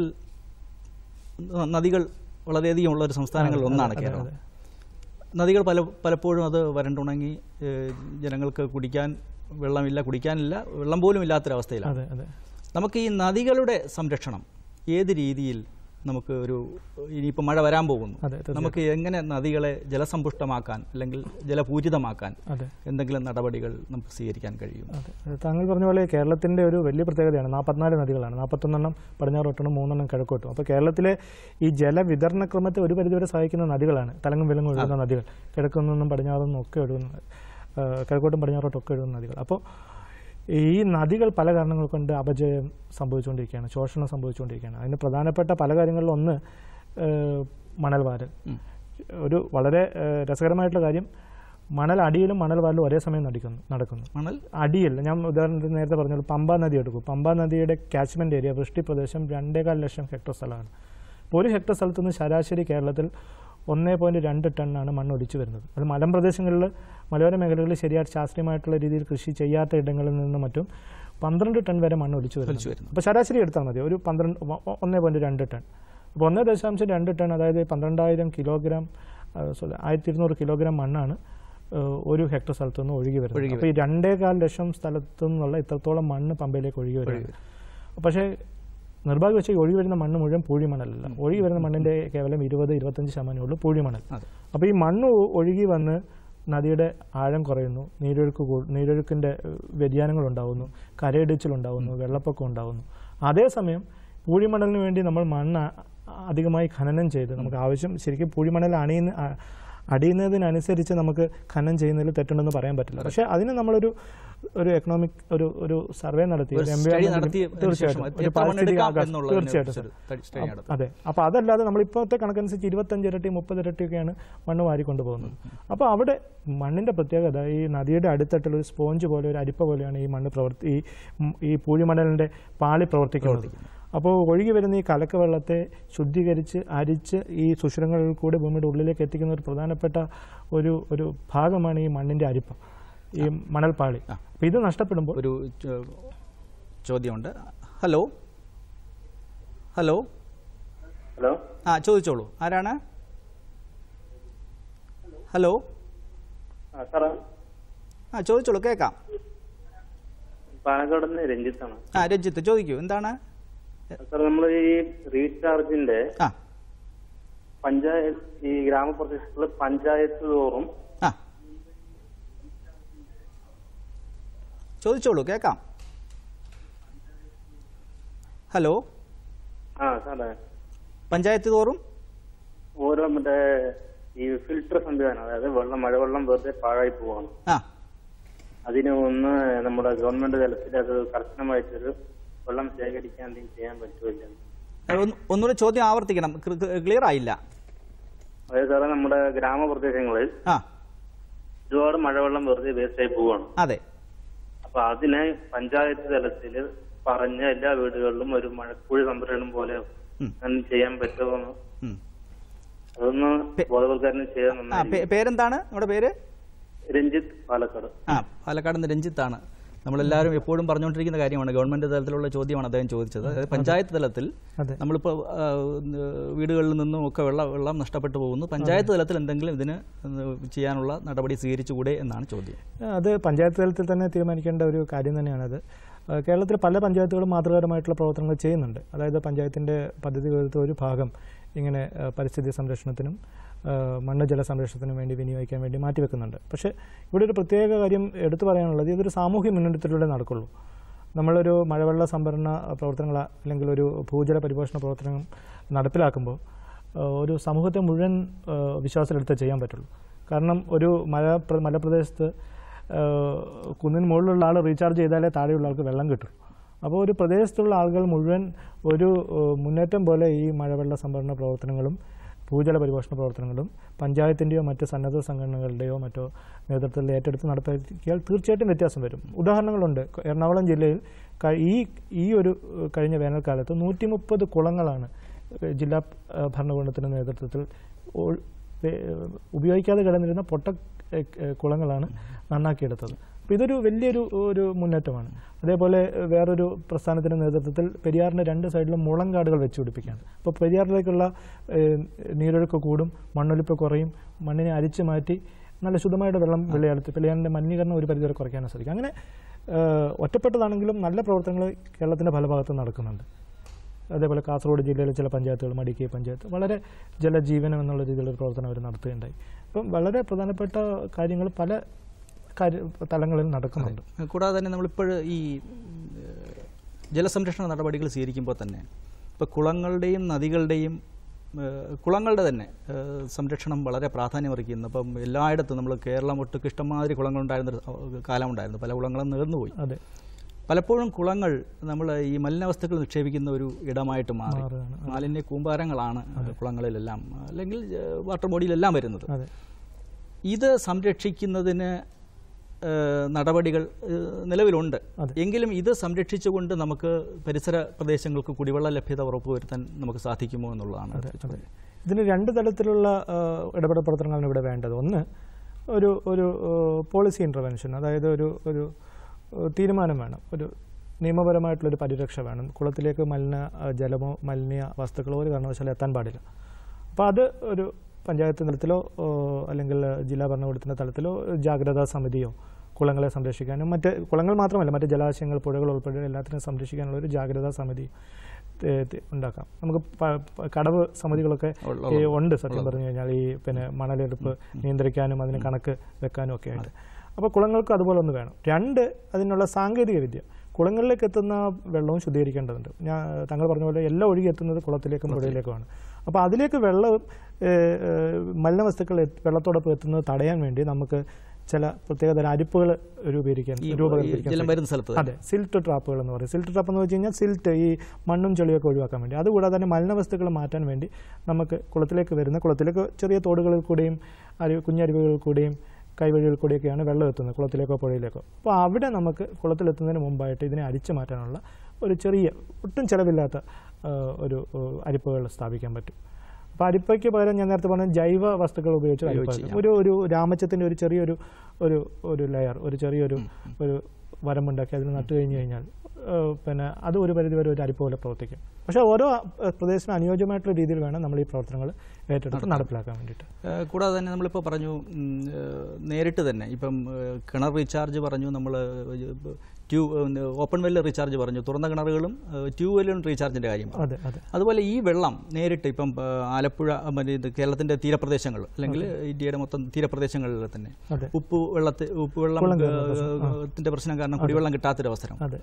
നദികൾ വളരെയധികം ഉള്ള ഒരു സംസ്ഥാനങ്ങളിൽ ഒന്നാണ് അതെ, കേരളം അതെ. നദികൾ പല പലപ്പോഴും അത് വരണ്ടുണങ്ങി ഏഹ്, ജനങ്ങൾക്ക് കുടിക്കാൻ വെള്ളമില്ല കുടിക്കാനില്ല വെള്ളം പോലും ഇല്ലാത്തൊരവസ്ഥയിലാണ് അതെ അതെ നമുക്ക് ഈ നദികളുടെ സംരക്ഷണം ഏത് രീതിയിൽ നമുക്ക് ഒരു ഇനിയിപ്പോൾ മഴ വരാൻ പോകുന്നു അതെ, തീർച്ചയായും. നമുക്ക് എങ്ങനെ നദികളെ ജലസമ്പുഷ്ടമാക്കാൻ അല്ലെങ്കിൽ ജലപൂരിതമാക്കാൻ അതെ എന്തെങ്കിലും നടപടികൾ നമുക്ക് സ്വീകരിക്കാൻ കഴിയും അതെ അത് താങ്കൾ പറഞ്ഞ പോലെ കേരളത്തിൻ്റെ ഒരു വലിയ പ്രത്യേകതയാണ് നാൽപ്പത്തിനാല് നദികളാണ് നാൽപ്പത്തൊന്നെണ്ണം പടിഞ്ഞാറോട്ടണം മൂന്നെണ്ണം കിഴക്കോട്ടും അപ്പോൾ കേരളത്തിലെ ഈ ജലവിതരണ ക്രമത്തെ ഒരു പരിധിവരെ സഹായിക്കുന്ന നദികളാണ് തലങ്ങും വിലങ്ങും ഒഴുകുന്ന നദികൾ കിഴക്കു നിന്നും പടിഞ്ഞാറു നിന്നും ഒക്കെ ഒഴുകുന്ന ആ, കിഴക്കോട്ടും പടിഞ്ഞാറോട്ടും ഒക്കെ ഒഴുകുന്ന നദികൾ അപ്പോൾ ഈ നദികൾ പല കാരണങ്ങൾ കൊണ്ട് അപജയം സംഭവിച്ചുകൊണ്ടിരിക്കുകയാണ് ശോഷണം സംഭവിച്ചുകൊണ്ടിരിക്കുകയാണ് അതിന് പ്രധാനപ്പെട്ട പല കാര്യങ്ങളിലും ഒന്ന് ഏഹ്, മണൽ വാരൽ ഒരു വളരെ ഏഹ്, രസകരമായിട്ടുള്ള കാര്യം മണൽ അടിയിലും മണൽ വാരലും ഒരേ സമയം നടക്കുന്നു നടക്കുന്നു മണൽ അടിയിൽ ഞാൻ ഉദാഹരണത്തിന് നേരത്തെ പറഞ്ഞല്ലോ പമ്പ നദി എടുക്കും പമ്പ നദിയുടെ കാച്ച്മെന്റ് ഏരിയ വൃഷ്ടി പ്രദേശം രണ്ടേകാൽ ലക്ഷം ഹെക്ടർ സ്ഥലമാണ് അപ്പോൾ ഒരു ഹെക്ടർ സ്ഥലത്ത് നിന്ന് ശരാശരി കേരളത്തിൽ ഒന്നേ പോയിന്റ് രണ്ട് ടണ്ണാണ് മണ്ണ് ഒലിച്ചു വരുന്നത് അത് മലമ്പ്രദേശങ്ങളിൽ മലയോര മേഖലകളിൽ ശരിയായിട്ട് ശാസ്ത്രീയമായിട്ടുള്ള രീതിയിൽ കൃഷി ചെയ്യാത്ത ഇടങ്ങളിൽ നിന്നും മറ്റും പന്ത്രണ്ട് ടൺ വരെ മണ്ണ് ഒലിച്ചു ഒലിച്ചു വരുന്നു വരുന്നു. അപ്പോൾ ശരാശരി എടുത്താൽ മതി ഒരു പന്ത്രണ്ട് ഒ- ഒ- ഒന്നേ പോയിന്റ് രണ്ട് ടൺ അപ്പോൾ ഒന്നേ ദശാംശം രണ്ട് ടൺ അതായത് പന്ത്രണ്ടായിരം കിലോഗ്രാം സോറി ആയിരത്തി ഇരുന്നൂറ് കിലോഗ്രാം മണ്ണാണ് ഏഹ്, ഒരു ഹെക്ടർ സ്ഥലത്തു നിന്ന് ഒഴുകി വരുന്നത് ഒഴുകി അപ്പോൾ ഈ രണ്ടേകാൽ ലക്ഷം സ്ഥലത്തു നിന്നുള്ള ഇത്രത്തോളം മണ്ണ് പമ്പയിലേക്ക് ഒഴുകി വരുന്നത് പക്ഷേ നിർഭാഗ്യവശാൽ ഈ ഒഴുകി വരുന്ന മണ്ണ് മുഴുവൻ പൂഴിമണലല്ല ഒഴുകി വരുന്ന മണ്ണിന്റെ കേവലം ഇരുപത് ഇരുപത്തഞ്ച് ശതമാനമേ ഉള്ളൂ പൂഴിമണൽ അതെ. അപ്പോൾ ഈ മണ്ണ് ഒ- ഒഴുകി വന്ന് നദിയുടെ ആഴം കുറയുന്നു നീരൊഴുക്ക് കൂ- നീരൊഴുക്കിന്റെ ഏഹ്, വ്യതിയാനങ്ങൾ ഉണ്ടാകുന്നു കരയിടിച്ചിലുണ്ടാകുന്നു വെള്ളപ്പൊക്കം ഉണ്ടാകുന്നു അതേസമയം പൂഴിമണലിന് വേണ്ടി നമ്മൾ മണ്ണ് അ- അധികമായി ഖനനം ചെയ്ത് നമുക്ക് ആവശ്യം ശരിക്കും പൂഴിമണൽ അണിയുന്ന അ- അടിയുന്നതിനനുസരിച്ച് നമുക്ക് ഖനനം ചെയ്യുന്നതിൽ തെറ്റുണ്ടെന്ന് പറയാൻ പറ്റില്ല പക്ഷേ അതിന് നമ്മളൊരു ഒരു എക്കണോമിക് ഒരു ഒരു സർവേ നടത്തി ഒരു ഒരു study environmental- നടത്തിയതിന് തീർച്ചയായിട്ടും ശേഷം ഒരു എത്ര മണ്ണ് പാരിസ്ഥിതിക എടുക്കാം ആഘാതം- എന്നുള്ളതിനെ തീർച്ചയായിട്ടും കുറിച്ചൊരു സർ. study അപ്പ- നടത്തും. അതെ അപ്പോൾ അതല്ലാതെ നമ്മൾ ഇപ്പോഴത്തെ കണക്കനുസരിച്ച് ഇരുപത്തഞ്ച് ഇരട്ടി മുപ്പത് ഇരട്ടിയൊക്കെയാണ് മണ്ണ് വാരിക്കൊണ്ട് പോകുന്നത് അപ്പോൾ അവിടെ മണ്ണിന്റെ പ്രത്യേകത ഈ നദിയുടെ അടിത്തട്ടിൽ ഒരു സ്പോഞ്ച് പോലെ ഒരു അരിപ്പ പോലെയാണ് ഈ മണ്ണ് പ്രവർത്തി ഈ മ്- ഈ പൂഴിമണലിന്റെ പാളി പ്രവർത്തിക്കുന്നത് അപ്പോൾ ഒഴുകി വരുന്ന ഈ കലക്ക വെള്ളത്തെ ശുദ്ധീകരിച്ച് അരിച്ച് ഈ സുഷിരങ്ങളിൽ കൂടെ ഭൂമിയുടെ ഉള്ളിലേക്ക് എത്തിക്കുന്ന ഒരു പ്രധാനപ്പെട്ട ഒരു ഒരു ഭാഗമാണ് ഈ മണ്ണിന്റെ അരിപ്പ ഈ മണൽപ്പാളി അപ്പോൾ ഇത് നഷ്ടപ്പെടുമ്പോൾ ഒരു ചോ- ചോദ്യമുണ്ട് ഹലോ ഹലോ ഹലോ ആ ചോദിച്ചോളൂ ആരാണ് ഹലോ ആ സാറേ ആ ചോദിച്ചോളൂ കേൾക്കാം പാലക്കാട് നിന്ന് രഞ്ജിത്താണ് ആ രഞ്ജിത്ത് ചോദിക്കൂ എന്താണ് സാർ നമ്മൾ ഈ റീചാർജിന്റെ ആ പഞ്ചായത്ത് ഈ ഗ്രാമപ്രദേശത്തുള്ള പഞ്ചായത്ത് തോറും ആ ചോദിച്ചോളൂ കേൾക്കാം ഹലോ ആ സാറേ പഞ്ചായത്ത് തോറും ഓരോ മറ്റേ ഈ ഫിൽട്ടർ സംവിധാനം അതായത് വെള്ളം മഴവെള്ളം വെറുതെ പാഴായി പോവാണ് ആ അതിന് ഒന്ന് നമ്മുടെ ഗവൺമെന്റ് തലത്തിൽ അത് കർശനമായിട്ടൊരു വെള്ളം ശേഖരിക്കാൻ എന്തെങ്കിലും ചെയ്യാൻ പറ്റുമില്ല ഒന്ന് ഒന്നുകൂടെ ചോദ്യം ആവർത്തിക്കണം ക്ലിയർ ആയില്ല അതായത് സാറേ നമ്മുടെ ഗ്രാമപ്രദേശങ്ങളിൽ ആ ഒരുപാട് മഴവെള്ളം വെറുതെ വേസ്റ്റ് ആയി പോവാണ് അതെ അപ്പൊ അതിനെ പഞ്ചായത്ത് തലത്തിൽ പറഞ്ഞ എല്ലാ വീടുകളിലും ഒരു മഴക്കുഴി സംഭരണം പോലെ ഉം. അങ്ങനെ ചെയ്യാൻ പറ്റുമോ ഉം. അതൊന്ന് പേ- ബോധവൽക്കരണം ചെയ്യാൻ ആ നന്നായി പേ- പേരെന്താണ് നമ്മുടെ പേര് രഞ്ജിത്ത് പാലക്കാട് ആ പാലക്കാട് നിന്ന് രഞ്ജിത്താണ് നമ്മളെല്ലാവരും എപ്പോഴും പറഞ്ഞുകൊണ്ടിരിക്കുന്ന കാര്യമാണ് ഗവൺമെന്റ് തലത്തിലുള്ള ചോദ്യമാണ് അദ്ദേഹം ചോദിച്ചത് അതായത് പഞ്ചായത്ത് തലത്തിൽ അതെ. നമ്മളിപ്പോൾ ആ, വീടുകളിൽ നിന്നും ഒക്കെ വെള്ളം വെള്ളം നഷ്ടപ്പെട്ടു പോകുന്നു പഞ്ചായത്ത് തലത്തിൽ എന്തെങ്കിലും ഇതിന് ചെയ്യാനുള്ള നടപടി സ്വീകരിച്ചുകൂടെ എന്നാണ് ചോദ്യം അത് പഞ്ചായത്ത് തലത്തിൽ തന്നെ തീരുമാനിക്കേണ്ട ഒരു കാര്യം തന്നെയാണത് ഏഹ് കേരളത്തിൽ പല പഞ്ചായത്തുകളും മാതൃകാപരമായിട്ടുള്ള പ്രവർത്തനങ്ങൾ ചെയ്യുന്നുണ്ട് അതായത് പഞ്ചായത്തിൻ്റെ പദ്ധതികളുടെ ഒരു ഭാഗം ഇങ്ങനെ ഏഹ് പരിസ്ഥിതി സംരക്ഷണത്തിനും ഏഹ് മണ്ണ് ജല സംരക്ഷണത്തിനും വേണ്ടി വിനിയോഗിക്കാൻ വേണ്ടി മാറ്റിവെക്കുന്നുണ്ട് പക്ഷേ ഇവിടെ ഒരു പ്രത്യേക കാര്യം എടുത്തു പറയാനുള്ളത് ഇതൊരു സാമൂഹ്യ മുന്നേറ്റത്തിലൂടെ നടക്കുള്ളൂ നമ്മളൊരു മഴവെള്ള സംഭരണ പ്രവർത്തനങ്ങൾ അല്ലെങ്കിൽ ഒരു ഭൂജല പരിപോഷണ പ്രവർത്തനം നടപ്പിലാക്കുമ്പോൾ ഏഹ് ഒരു സമൂഹത്തെ മുഴുവൻ ഏഹ് വിശ്വാസത്തിലെടുത്തേ ചെയ്യാൻ പറ്റുള്ളൂ കാരണം ഒരു മല പ്ര- മലപ്രദേശത്ത് ഏഹ് കുന്നിന് മുകളിലുള്ള ആൾ റീചാർജ് ചെയ്താലേ താഴെയുള്ള ആൾക്ക് വെള്ളം കിട്ടും അപ്പോൾ ഒരു പ്രദേശത്തുള്ള ആളുകൾ മുഴുവൻ ഒരു ഏഹ് മുന്നേറ്റം പോലെ ഈ മഴവെള്ള സംഭരണ പ്രവർത്തനങ്ങളും ഭൂജല പരിപോഷണ പ്രവർത്തനങ്ങളും പഞ്ചായത്തിൻ്റെയോ മറ്റ് സന്നദ്ധ സംഘടനകളുടെയോ മറ്റോ നേതൃത്വത്തിൽ ഏറ്റെടുത്ത് നടപ്പാക്കിയാൽ തീർച്ചയായിട്ടും വ്യത്യാസം വരും ഉദാഹരണങ്ങളുണ്ട് എറണാകുളം ജില്ലയിൽ ക- ഈ ഈ ഒരു ഏഹ്, കഴിഞ്ഞ വേനൽക്കാലത്ത് നൂറ്റി മുപ്പത് കുളങ്ങളാണ് ഏഹ്, ജില്ലാ ഏഹ്, ഭരണകൂടത്തിൻ്റെ നേതൃത്വത്തിൽ ഒ- ഏഹ്, ഉപയോഗിക്കാതെ കിടന്നിരുന്ന പൊട്ട ഏഹ്, ഏഹ്, കുളങ്ങളാണ് നന്നാക്കിയെടുത്തത് അപ്പോൾ ഇതൊരു വലിയൊരു ഒരു മുന്നേറ്റമാണ് അതേപോലെ ഏഹ്, വേറൊരു പ്രസ്ഥാനത്തിൻ്റെ നേതൃത്വത്തിൽ പെരിയാറിൻ്റെ രണ്ട് സൈഡിലും മുളങ്കാടുകൾ വെച്ച് പിടിപ്പിക്കുകയാണ് അപ്പോൾ പെരിയാറിലേക്കുള്ള ഏഹ്, നീരൊഴുക്ക് കൂടും മണ്ണൊലിപ്പ് കുറയും മണ്ണിനെ അരിച്ചു മാറ്റി നല്ല ശുദ്ധമായിട്ട് വെള്ളം വെള്ളയാടത്ത് പെരിയാറിൻ്റെ മലിനീകരണം ഒരു പരിധിവരെ കുറയ്ക്കാനും സാധിക്കും അങ്ങനെ ഏഹ്, ഒറ്റപ്പെട്ടതാണെങ്കിലും നല്ല പ്രവർത്തനങ്ങൾ കേരളത്തിൻ്റെ പല ഭാഗത്തും നടക്കുന്നുണ്ട് അതേപോലെ കാസർഗോഡ് ജില്ലയിലെ ചില പഞ്ചായത്തുകൾ മടിക്കൈ പഞ്ചായത്ത് വളരെ ജലജീവനം എന്നുള്ള രീതിയിലുള്ള പ്രവർത്തനം അവർ നടത്തുകയുണ്ടായി അപ്പം വളരെ പ്രധാനപ്പെട്ട കാര്യങ്ങൾ പല കാര്യ തലങ്ങളിൽ നടക്കുന്നുണ്ട് കൂടാതെ തന്നെ നമ്മളിപ്പോൾ ഈ ഏഹ്, ജലസംരക്ഷണ നടപടികൾ സ്വീകരിക്കുമ്പോൾ തന്നെ ഇപ്പോൾ കുളങ്ങളുടെയും നദികളുടെയും ഏഹ്, കുളങ്ങളുടെ തന്നെ ഏഹ്, സംരക്ഷണം വളരെ പ്രാധാന്യമറിക്കുന്നു അപ്പം എല്ലായിടത്തും നമ്മൾ കേരളം ഒട്ടുക്ക് ഇഷ്ടംമാതിരി കുളങ്ങളുണ്ടായിരുന്ന ഒരു സ- കാലമുണ്ടായിരുന്നു പല കുളങ്ങളും നേർന്നുപോയി അതെ പലപ്പോഴും കുളങ്ങൾ നമ്മൾ ഈ മലിനവസ്തുക്കൾ നിക്ഷേപിക്കുന്ന ഒരു ഇടമായിട്ട് മാറി മാറുകയാണ്. മാലിന്യ കൂമ്പാരങ്ങളാണ് കുളങ്ങളിലെല്ലാം അല്ലെങ്കിൽ ഏഹ്, വാട്ടർ ബോഡിയിലെല്ലാം വരുന്നത് അതെ ഇത് സംരക്ഷിക്കുന്നതിന് ഏഹ്, നടപടികൾ ഏഹ്, നിലവിലുണ്ട് അതെ. എങ്കിലും ഇത് സംരക്ഷിച്ചുകൊണ്ട് നമുക്ക് പരിസര പ്രദേശങ്ങൾക്ക് കുടിവെള്ള ലഭ്യത ഉറപ്പുവരുത്താൻ നമുക്ക് സാധിക്കുമോ എന്നുള്ളതാണ് അതെ അടുത്ത അതെ ചോദ്യം. ഇതിന് രണ്ട് തലത്തിലുള്ള ആ, ഇടപെടൽ പ്രവർത്തനങ്ങളാണ് ഇവിടെ വേണ്ടത് ഒന്ന് ഒരു ഒരു പോളിസി ഇൻ്റർവെൻഷൻ അതായത് ഒരു ഒരു ആ, തീരുമാനം വേണം ഒരു നിയമപരമായിട്ടുള്ളൊരു പരിരക്ഷ വേണം കുളത്തിലേക്ക് മലിന ആ, ജലമോ മലിന വസ്തുക്കളോ ഒരു കാരണവശാലും എത്താൻ പാടില്ല അപ്പോൾ അത് ഒരു പഞ്ചായത്ത് തലത്തിലോ ഓ, അല്ലെങ്കിൽ ജില്ലാ ഭരണകൂടത്തിൻ്റെ തലത്തിലോ ജാഗ്രതാ സമിതിയോ കുളങ്ങളെ സംരക്ഷിക്കാനും മറ്റ് കുളങ്ങൾ മാത്രമല്ല മറ്റ് ജലാശയങ്ങൾ പുഴകൾ ഉൾപ്പെടെ എല്ലാത്തിനും സംരക്ഷിക്കാനുള്ള ഒരു ജാഗ്രതാ സമിതി തെ- തെ- ഉണ്ടാക്കാം നമുക്ക് പ- പ- കടവ് സമിതികളൊക്കെ ഉള്ള- ഈ ഉണ്ട് സത്യം പറഞ്ഞു കഴിഞ്ഞാൽ ഈ പിന്നെ മണലെടുപ്പ് നിയന്ത്രിക്കാനും അതിന് കണക്ക് വെക്കാനും ഒക്കെ ആയിട്ട് അപ്പോൾ കുളങ്ങൾക്ക് അതുപോലെ ഒന്ന് വേണം രണ്ട് അതിനുള്ള സാങ്കേതിക വിദ്യ കുളങ്ങളിലേക്ക് എത്തുന്ന വെള്ളവും ശുദ്ധീകരിക്കേണ്ടതുണ്ട് ഞാൻ താങ്കൾ പറഞ്ഞ പോലെ എല്ലാം ഒഴുകി എത്തുന്നത് കുളത്തിലേക്കും പുഴയിലേക്കുമാണ് അപ്പോൾ അതിലേക്ക് വെള്ളം ഏഹ്, ഏഹ്, മലിനവസ്തുക്കൾ എത്ത് വെള്ളത്തോടൊപ്പം എത്തുന്നത് തടയാൻ വേണ്ടി നമുക്ക് ചില പ്രത്യേകതരം അരിപ്പുകൾ രൂപീകരിക്കാൻ ഈ രൂപകൽപ്പിക്കാൻ ജലം സാധിക്കും. വരുന്ന സ്ഥലത്ത് അതെ സിൽട്ട് ട്രാപ്പുകൾ എന്ന് പറയും സിൽട്ട് ട്രാപ്പ് എന്ന് വെച്ച് കഴിഞ്ഞാൽ സിൽട്ട് ഈ മണ്ണും ചെളിയൊക്കെ ഒഴിവാക്കാൻ വേണ്ടി അതുകൂടാതെ തന്നെ മലിനവസ്തുക്കൾ മാറ്റാൻ വേണ്ടി നമുക്ക് കുളത്തിലേക്ക് വരുന്ന കുളത്തിലേക്ക് ചെറിയ തോടുകളിൽ കൂടെയും അരി കുഞ്ഞരുവികളിൽ കൂടെയും കൈവഴികളിൽ കൂടിയൊക്കെയാണ് വെള്ളം എത്തുന്നത് കുളത്തിലേക്കോ പുഴയിലേക്കോ അപ്പോൾ അവിടെ നമുക്ക് കുളത്തിലെത്തുന്നതിന് മുമ്പായിട്ട് ഇതിനെ അരിച്ചു മാറ്റാനുള്ള ഒരു ചെറിയ ഒട്ടും ചിലവില്ലാത്ത ആ, ഒരു ആ, അരിപ്പുകൾ സ്ഥാപിക്കാൻ പറ്റും അപ്പോൾ അരിപ്പയ്ക്ക് പകരം ഞാൻ നേരത്തെ പറഞ്ഞ ജൈവ വസ്തുക്കൾ ഉപയോഗിച്ച് അരിപ്പ ഉപയോഗിച്ച് ഒരു ഒരു രാമച്ചത്തിൻ്റെ ഒരു ചെറിയൊരു ഒരു ഒരു ലെയർ ഒരു ചെറിയൊരു ഒരു വരമ്പുണ്ടാക്കി അതിന് നട്ട് കഴിഞ്ഞ് കഴിഞ്ഞാൽ ഏഹ്, പിന്നെ അത് ഒരു പരിധി വരെ ഒരു അരിപ്പ് പോലെ പ്രവർത്തിക്കും പക്ഷേ ഓരോ ഏഹ്, പ്രദേശത്തിന് അനുയോജ്യമായിട്ടുള്ള രീതിയിൽ വേണം നമ്മൾ ഈ പ്രവർത്തനങ്ങൾ ഏറ്റെടുത്ത് നടപ്പിലാക്കാൻ വേണ്ടിയിട്ട് ഏഹ് കൂടാതെ തന്നെ നമ്മളിപ്പോൾ പറഞ്ഞു ഉം, ഏഹ് നേരിട്ട് തന്നെ ഇപ്പം ഏഹ് കിണർ റീചാർജ് പറഞ്ഞു നമ്മൾ ട്യൂ ഓപ്പൺ വെല്ല് റീചാർജ് പറഞ്ഞു തുറന്ന കിണറുകളും ഏഹ് ട്യൂബ് വെല്ലും റീചാർജിൻ്റെ കാര്യം പറഞ്ഞു. അതെ അതെ അതുപോലെ ഈ വെള്ളം നേരിട്ട് ഇപ്പം ഏഹ് ആലപ്പുഴ മറ്റേ ഇത് കേരളത്തിൻ്റെ തീരപ്രദേശങ്ങൾ അല്ലെങ്കിൽ ഇന്ത്യയുടെ മൊത്തം തീരപ്രദേശങ്ങളിൽ തന്നെ അതെ ഉപ്പ് വെള്ളത്തിൽ ഉപ്പ് വെള്ളം വെള്ളം കയറുന്ന പ്രശ്നം. ആ. ത്തിന്റെ പ്രശ്നം കാരണം കുടിവെള്ളം കിട്ടാത്തൊരവസരം അതെ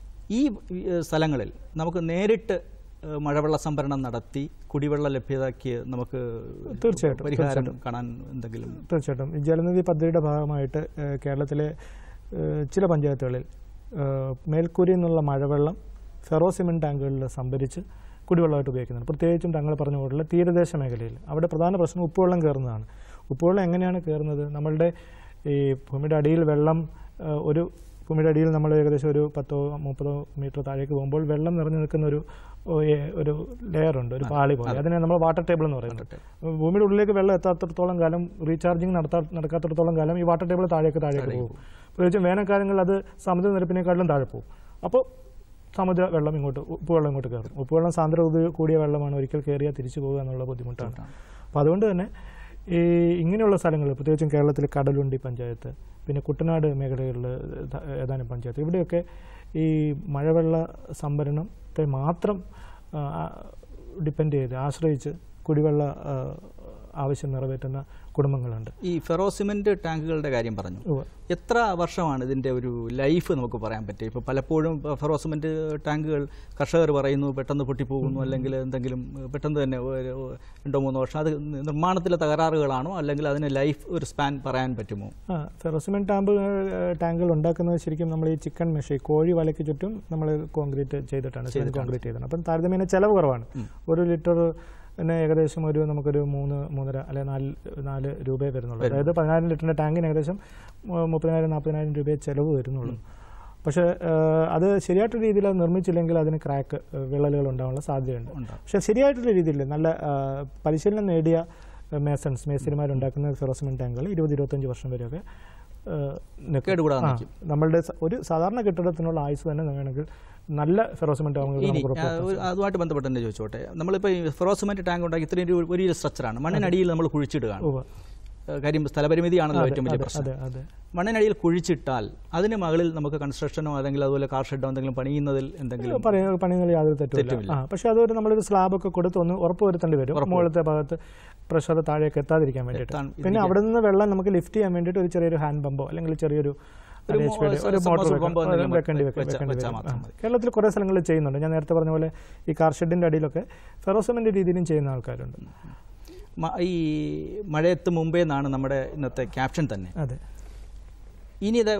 ഈ ഏഹ് സ്ഥലങ്ങളിൽ നമുക്ക് നേരിട്ട് ഏഹ് മഴവെള്ള സംഭരണം നടത്തി കുടിവെള്ള ലഭ്യതയ്ക്ക് നമുക്ക് തീർച്ചയായിട്ടും, പരിഹാരം കാണാൻ എന്തെങ്കിലും തീർച്ചയായിട്ടും ഈ ജലനിധി പദ്ധതിയുടെ ഭാഗമായിട്ട് ഏഹ്, കേരളത്തിലെ ഏഹ്, ചില പഞ്ചായത്തുകളിൽ ഏഹ്, മേൽക്കൂരയിൽ നിന്നുള്ള മഴവെള്ളം ഫെറോ സിമെന്റ് ടാങ്കുകളിൽ സംഭരിച്ച് കുടിവെള്ളമായിട്ട് ഉപയോഗിക്കുന്നുണ്ട് പ്രത്യേകിച്ചും തങ്ങൾ പറഞ്ഞ പോലുള്ള തീരദേശ മേഖലയിൽ അവിടെ പ്രധാന പ്രശ്നം ഉപ്പുവെള്ളം കയറുന്നതാണ് ഉപ്പുവെള്ളം എങ്ങനെയാണ് കയറുന്നത് നമ്മളുടെ ഈ ഭൂമിയുടെ അടിയിൽ വെള്ളം ഏഹ്, ഒരു ഭൂമിയുടെ അടിയിൽ നമ്മൾ ഏകദേശം ഒരു പത്തോ മുപ്പതോ മീറ്റർ താഴേക്ക് പോകുമ്പോൾ വെള്ളം നിറഞ്ഞു നിൽക്കുന്ന ഒരു ഓ, ഏ- ഒരു ലെയർ ഉണ്ട് ഒരു പാളി പോലെ അതിനെ നമ്മൾ വാട്ടർ ടേബിൾ എന്ന് പറയുന്നത് ഭൂമിയുടെ ഉള്ളിലേക്ക് വെള്ളം എത്താത്തിടത്തോളം കാലം റീചാർജിങ് നടത്താ നടക്കാത്തിടത്തോളം കാലം ഈ വാട്ടർ ടേബിൾ താഴേക്ക് താഴേക്ക് പോകും പ്രത്യേകിച്ചും വേനൽക്കാലങ്ങളിൽ അത് സമുദ്രനിരപ്പിനേക്കാളും താഴെ പോകും അപ്പോൾ സമുദ്ര വെള്ളം ഇങ്ങോട്ട് ഉപ്പുവെള്ളം ഇങ്ങോട്ട് കയറും ഉപ്പുവെള്ളം സാന്ദ്രത ഉപയോ- കൂടിയ വെള്ളമാണ് ഒരിക്കൽ കയറിയാൽ തിരിച്ചു പോകുക എന്നുള്ള ബുദ്ധിമുട്ടാണ് അപ്പോൾ അതുകൊണ്ട് തന്നെ ഈ ഇങ്ങനെയുള്ള സ്ഥലങ്ങളിൽ പ്രത്യേകിച്ചും കേരളത്തിലെ കടലുണ്ടി പഞ്ചായത്ത് പിന്നെ കുട്ടനാട് മേഖലകളിൽ ധ- ഏതാനും പഞ്ചായത്ത് ഇവിടെയൊക്കെ ഈ മഴവെള്ള സംഭരണത്തെ മാത്രം ഡിപ്പെൻഡ് ചെയ്ത് ആശ്രയിച്ച് കുടിവെള്ള ആ, ആവശ്യം നിറവേറ്റുന്ന കുടുംബങ്ങളുണ്ട് ഈ ഫെറോ സിമെന്റ് ടാങ്കുകളുടെ കാര്യം പറഞ്ഞു ഉവ്വ്. എത്ര വർഷമാണ് ഇതിന്റെ ഒരു ലൈഫ് നമുക്ക് പറയാൻ പറ്റുക ഇപ്പോൾ പലപ്പോഴും ഫെറോ സിമെന്റ് ടാങ്കുകൾ കർഷകർ പറയുന്നു പെട്ടെന്ന് പൊട്ടിപ്പോകുന്നു അല്ലെങ്കിൽ എന്തെങ്കിലും ഏഹ്, പെട്ടെന്ന് തന്നെ ഒരു രണ്ടോ മൂന്നോ വർഷം അത് നിർമ്മാണത്തിലെ തകരാറുകളാണോ അല്ലെങ്കിൽ അതിന് ലൈഫ് ഒരു സ്പാൻ പറയാൻ പറ്റുമോ ആ ഫെറോസിമെന്റ് ടാമ്പ് ടാങ്കുകൾ ഉണ്ടാക്കുന്നത് ശരിക്കും നമ്മൾ ഈ ചിക്കൻ മെഷ് ഈ കോഴി വലയ്ക്ക് ചുറ്റും നമ്മൾ കോൺക്രീറ്റ് ചെയ്തിട്ടാണ് സിമെന്റ് കോൺക്രീറ്റ് ചെയ്തത് അപ്പം താരതമ്യേന ചെലവ് കുറവാണ് ഒരു ലിറ്റർ പിന്നെ ഏകദേശം ഒരു നമുക്കൊരു മൂന്ന് മൂന്നര അല്ലെ നാല് നാല് രൂപയെ വരുന്നുള്ളൂ അതായത് പതിനായിരം ലിറ്ററിൻ്റെ ടാങ്കിന് ഏകദേശം മു- മുപ്പതിനായിരം നാൽപ്പതിനായിരം രൂപയെ ചിലവ് വരുന്നുള്ളൂ പക്ഷേ ഏഹ്, അത് ശരിയായിട്ടുള്ള രീതിയിൽ അത് നിർമ്മിച്ചില്ലെങ്കിൽ അതിന് ക്രാക്ക് ഏഹ്, വിള്ളലുകൾ ഉണ്ടാകാനുള്ള സാധ്യതയുണ്ട് ഉണ്ടാകും. പക്ഷേ ശരിയായിട്ടുള്ള രീതിയിൽ നല്ല ഏഹ്, പരിശീലനം നേടിയ മേസൺസ് മേസ്തിരിമാരുണ്ടാക്കുന്ന ഫെറോസിമെന്റ് ടാങ്കുകൾ ഇരുപത് ഇരുപത്തഞ്ച് വർഷം വരെയൊക്കെ ഏഹ്, നിൽക്കും. കേടുകൂടാതെ ആ, നിൽക്കും. നമ്മളുടെ സ- ഒരു സാധാരണ കെട്ടിടത്തിനുള്ള ആയുസ് തന്നെ വേണമെങ്കിൽ നല്ല ഫെറോസിമെന്റ് ടാങ്കുകൾ ഇനി നമുക്ക് ആ, ഉറപ്പുവരുത്താം. ഒരു- അതുമായിട്ട് ബന്ധപ്പെട്ട് തന്നെ ചോദിച്ചോട്ടെ നമ്മളിപ്പോൾ ഈ ഫെറോസിമെന്റ് ടാങ്ക് ഉണ്ടാക്കി ഇത്രയും ഒരു വലിയ സ്ട്രക്ചറാണ് മണ്ണിനടിയിൽ നമ്മൾ കുഴിച്ചിടുകയാണ് ഉവ്വ്. ഏഹ് കാര്യം സ്ഥലപരിമിതിയാണല്ലോ ഏറ്റവും വലിയ അതെ പ്രശ്നം അതെ അതെ മണ്ണിനടിയിൽ കുഴിച്ചിട്ടാൽ അതിന് മുകളിൽ നമുക്ക് കൺസ്ട്രക്ഷനോ അല്ലെങ്കിൽ അതുപോലെ കാർ ഷെഡോ എന്തെങ്കിലും പണിയുന്നതിൽ എന്തെങ്കിലും പറയുന്ന പണിയുന്നതിൽ യാതൊരു തെറ്റുമില്ല തെറ്റുമില്ല. ആ പക്ഷെ അതൊരു നമ്മളൊരു സ്ലാബൊക്കെ കൊടുത്ത് ഒന്ന് ഉറപ്പ് വരുത്തേണ്ടി വരും മുകളിലത്തെ ഭാഗത്ത് പ്രഷർ താഴേക്ക് എത്താതിരിക്കാൻ വേണ്ടിയിട്ട് എത്താൻ- പിന്നെ അവിടെ നിന്ന് വെള്ളം നമുക്ക് ലിഫ്റ്റ് ചെയ്യാൻ വേണ്ടിയിട്ട് ഒരു ചെറിയൊരു ഹാൻഡ് പമ്പോ അല്ലെങ്കിൽ ചെറിയൊരു ഒരു ഒരു മോ- HP യുടെ ഒരു സ- മോട്ടോർ submersible pump എന്തെങ്കിലും വെക്കേണ്ടി വെച്ച- വെക്കേണ്ടി വെച്ചാൽ വരും മാത്രം ആ. മതി. കേരളത്തിൽ കുറേ സ്ഥലങ്ങളിൽ ചെയ്യുന്നുണ്ട് ഞാൻ നേരത്തെ പറഞ്ഞ പോലെ ഈ കാർ ഷെഡിന്റെ അടിയിലൊക്കെ ഫെറോസിമെന്റ് രീതിയിലും ചെയ്യുന്ന ആൾക്കാരുണ്ട് മ- ഈ മഴയത്ത് മുമ്പേ എന്നാണ് നമ്മുടെ ഇന്നത്തെ ക്യാപ്ഷൻ തന്നെ അതെ ഇനി ഇത്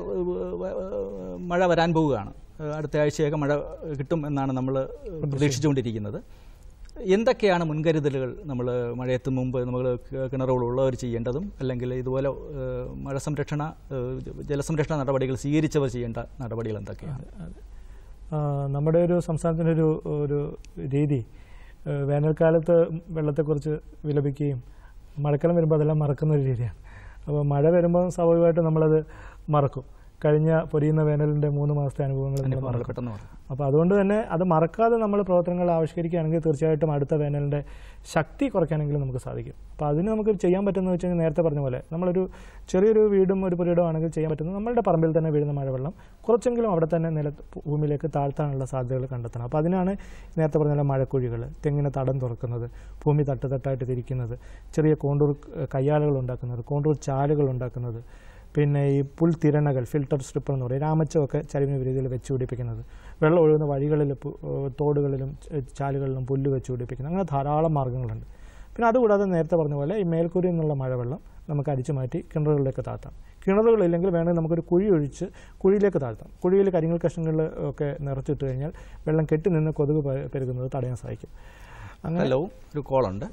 മഴ വരാൻ പോവുകയാണ് അടുത്ത ആഴ്ചയൊക്കെ മഴ കിട്ടും എന്നാണ് നമ്മൾ പ്രതീക്ഷിച്ചുകൊണ്ടിരിക്കുന്നത് എന്തൊക്കെയാണ് മുൻകരുതലുകൾ നമ്മൾ മഴയത്ത് മുമ്പ് നമ്മൾ കിണറുകൾ ഉള്ളവർ ചെയ്യേണ്ടതും അല്ലെങ്കിൽ ഇതുപോലെ ഏഹ്, മഴ സംരക്ഷണ ഏഹ്, ജലസംരക്ഷണ നടപടികൾ സ്വീകരിച്ചവർ ചെയ്യേണ്ട നടപടികൾ എന്തൊക്കെയാണ് ആ, നമ്മുടെ ഒരു സംസ്ഥാനത്തിൻ്റെ ഒരു ഒരു രീതി ആ, വേനൽക്കാലത്ത് വെള്ളത്തെക്കുറിച്ച് വിലപിക്കുകയും മഴക്കാലം വരുമ്പോൾ അതെല്ലാം മറക്കുന്ന ഒരു രീതിയാണ് അപ്പോൾ മഴ വരുമ്പോൾ സ്വാഭാവികമായിട്ടും നമ്മളത് മറക്കും കഴിഞ്ഞ പൊരിയുന്ന വേനലിൻ്റെ മൂന്ന് മാസത്തെ അനുഭവങ്ങൾ നമ്മൾ അനുഭവങ്ങൾ മറക്കും പെട്ടെന്ന് പറഞ്ഞു അപ്പോൾ അതുകൊണ്ട് തന്നെ അത് മറക്കാതെ നമ്മൾ പ്രവർത്തനങ്ങൾ ആവിഷ്കരിക്കുകയാണെങ്കിൽ തീർച്ചയായിട്ടും അടുത്ത വേനലിൻ്റെ ശക്തി കുറയ്ക്കാനെങ്കിലും നമുക്ക് സാധിക്കും അപ്പോൾ അതിന് നമുക്ക് ചെയ്യാൻ പറ്റുന്നത് വെച്ച് കഴിഞ്ഞാൽ നേരത്തെ പറഞ്ഞ പോലെ നമ്മളൊരു ചെറിയൊരു വീടും ഒരു പുരയിടവും ആണെങ്കിൽ ചെയ്യാൻ പറ്റുന്നത് നമ്മളുടെ പറമ്പിൽ തന്നെ വീഴുന്ന മഴവെള്ളം കുറച്ചെങ്കിലും അവിടെ തന്നെ നില ഭൂമിയിലേക്ക് താഴ്ത്താനുള്ള സാധ്യതകൾ കണ്ടെത്തണം അപ്പോൾ അതിനാണ് നേരത്തെ പറഞ്ഞ പോലെ മഴക്കുഴികൾ തെങ്ങിന് തടം തുറക്കുന്നത് ഭൂമി തട്ട് തട്ടായിട്ട് തിരിക്കുന്നത് ചെറിയ കോണ്ടൂർ ഏഹ്, കയ്യാലുകൾ ഉണ്ടാക്കുന്നത് കോണ്ടൂർ ചാലുകൾ ഉണ്ടാക്കുന്നത് പിന്നെ ഈ പുൽത്തിരണകൾ ഫിൽട്ടർ സ്ട്രിപ്പർ എന്ന് പറയും രാമച്ചമൊക്കെ ചരിവിന് രീതിയിൽ വെച്ച് പിടിപ്പിക്കുന്നത് വെള്ളം ഒഴുകുന്ന വഴികളിൽ പു- ഏഹ് തോടുകളിലും ച- ചാലുകളിലും പുല്ല് വെച്ച് പിടിപ്പിക്കുന്നത് അങ്ങനെ ധാരാളം മാർഗ്ഗങ്ങളുണ്ട് പിന്നെ അതുകൂടാതെ നേരത്തെ പറഞ്ഞ പോലെ ഈ മേൽക്കൂരയിൽ നിന്നുള്ള മഴവെള്ളം നമുക്ക് അരിച്ചു മാറ്റി കിണറുകളിലേക്ക് താഴ്ത്താം കിണറുകളില്ലെങ്കിൽ വേണമെങ്കിൽ നമുക്കൊരു കുഴി ഒഴിച്ച് കുഴിയിലേക്ക് താഴ്ത്താം കുഴിയിൽ കരിങ്കൽ കഷ്ണങ്ങളിൽ ഒക്കെ നിറച്ചിട്ട് കഴിഞ്ഞാൽ വെള്ളം കെട്ടി നിന്ന് കൊതുക് പെ- പെരുകുന്നത് തടയാൻ സാധിക്കും അങ്ങനെ ഹലോ ഒരു കോളുണ്ട്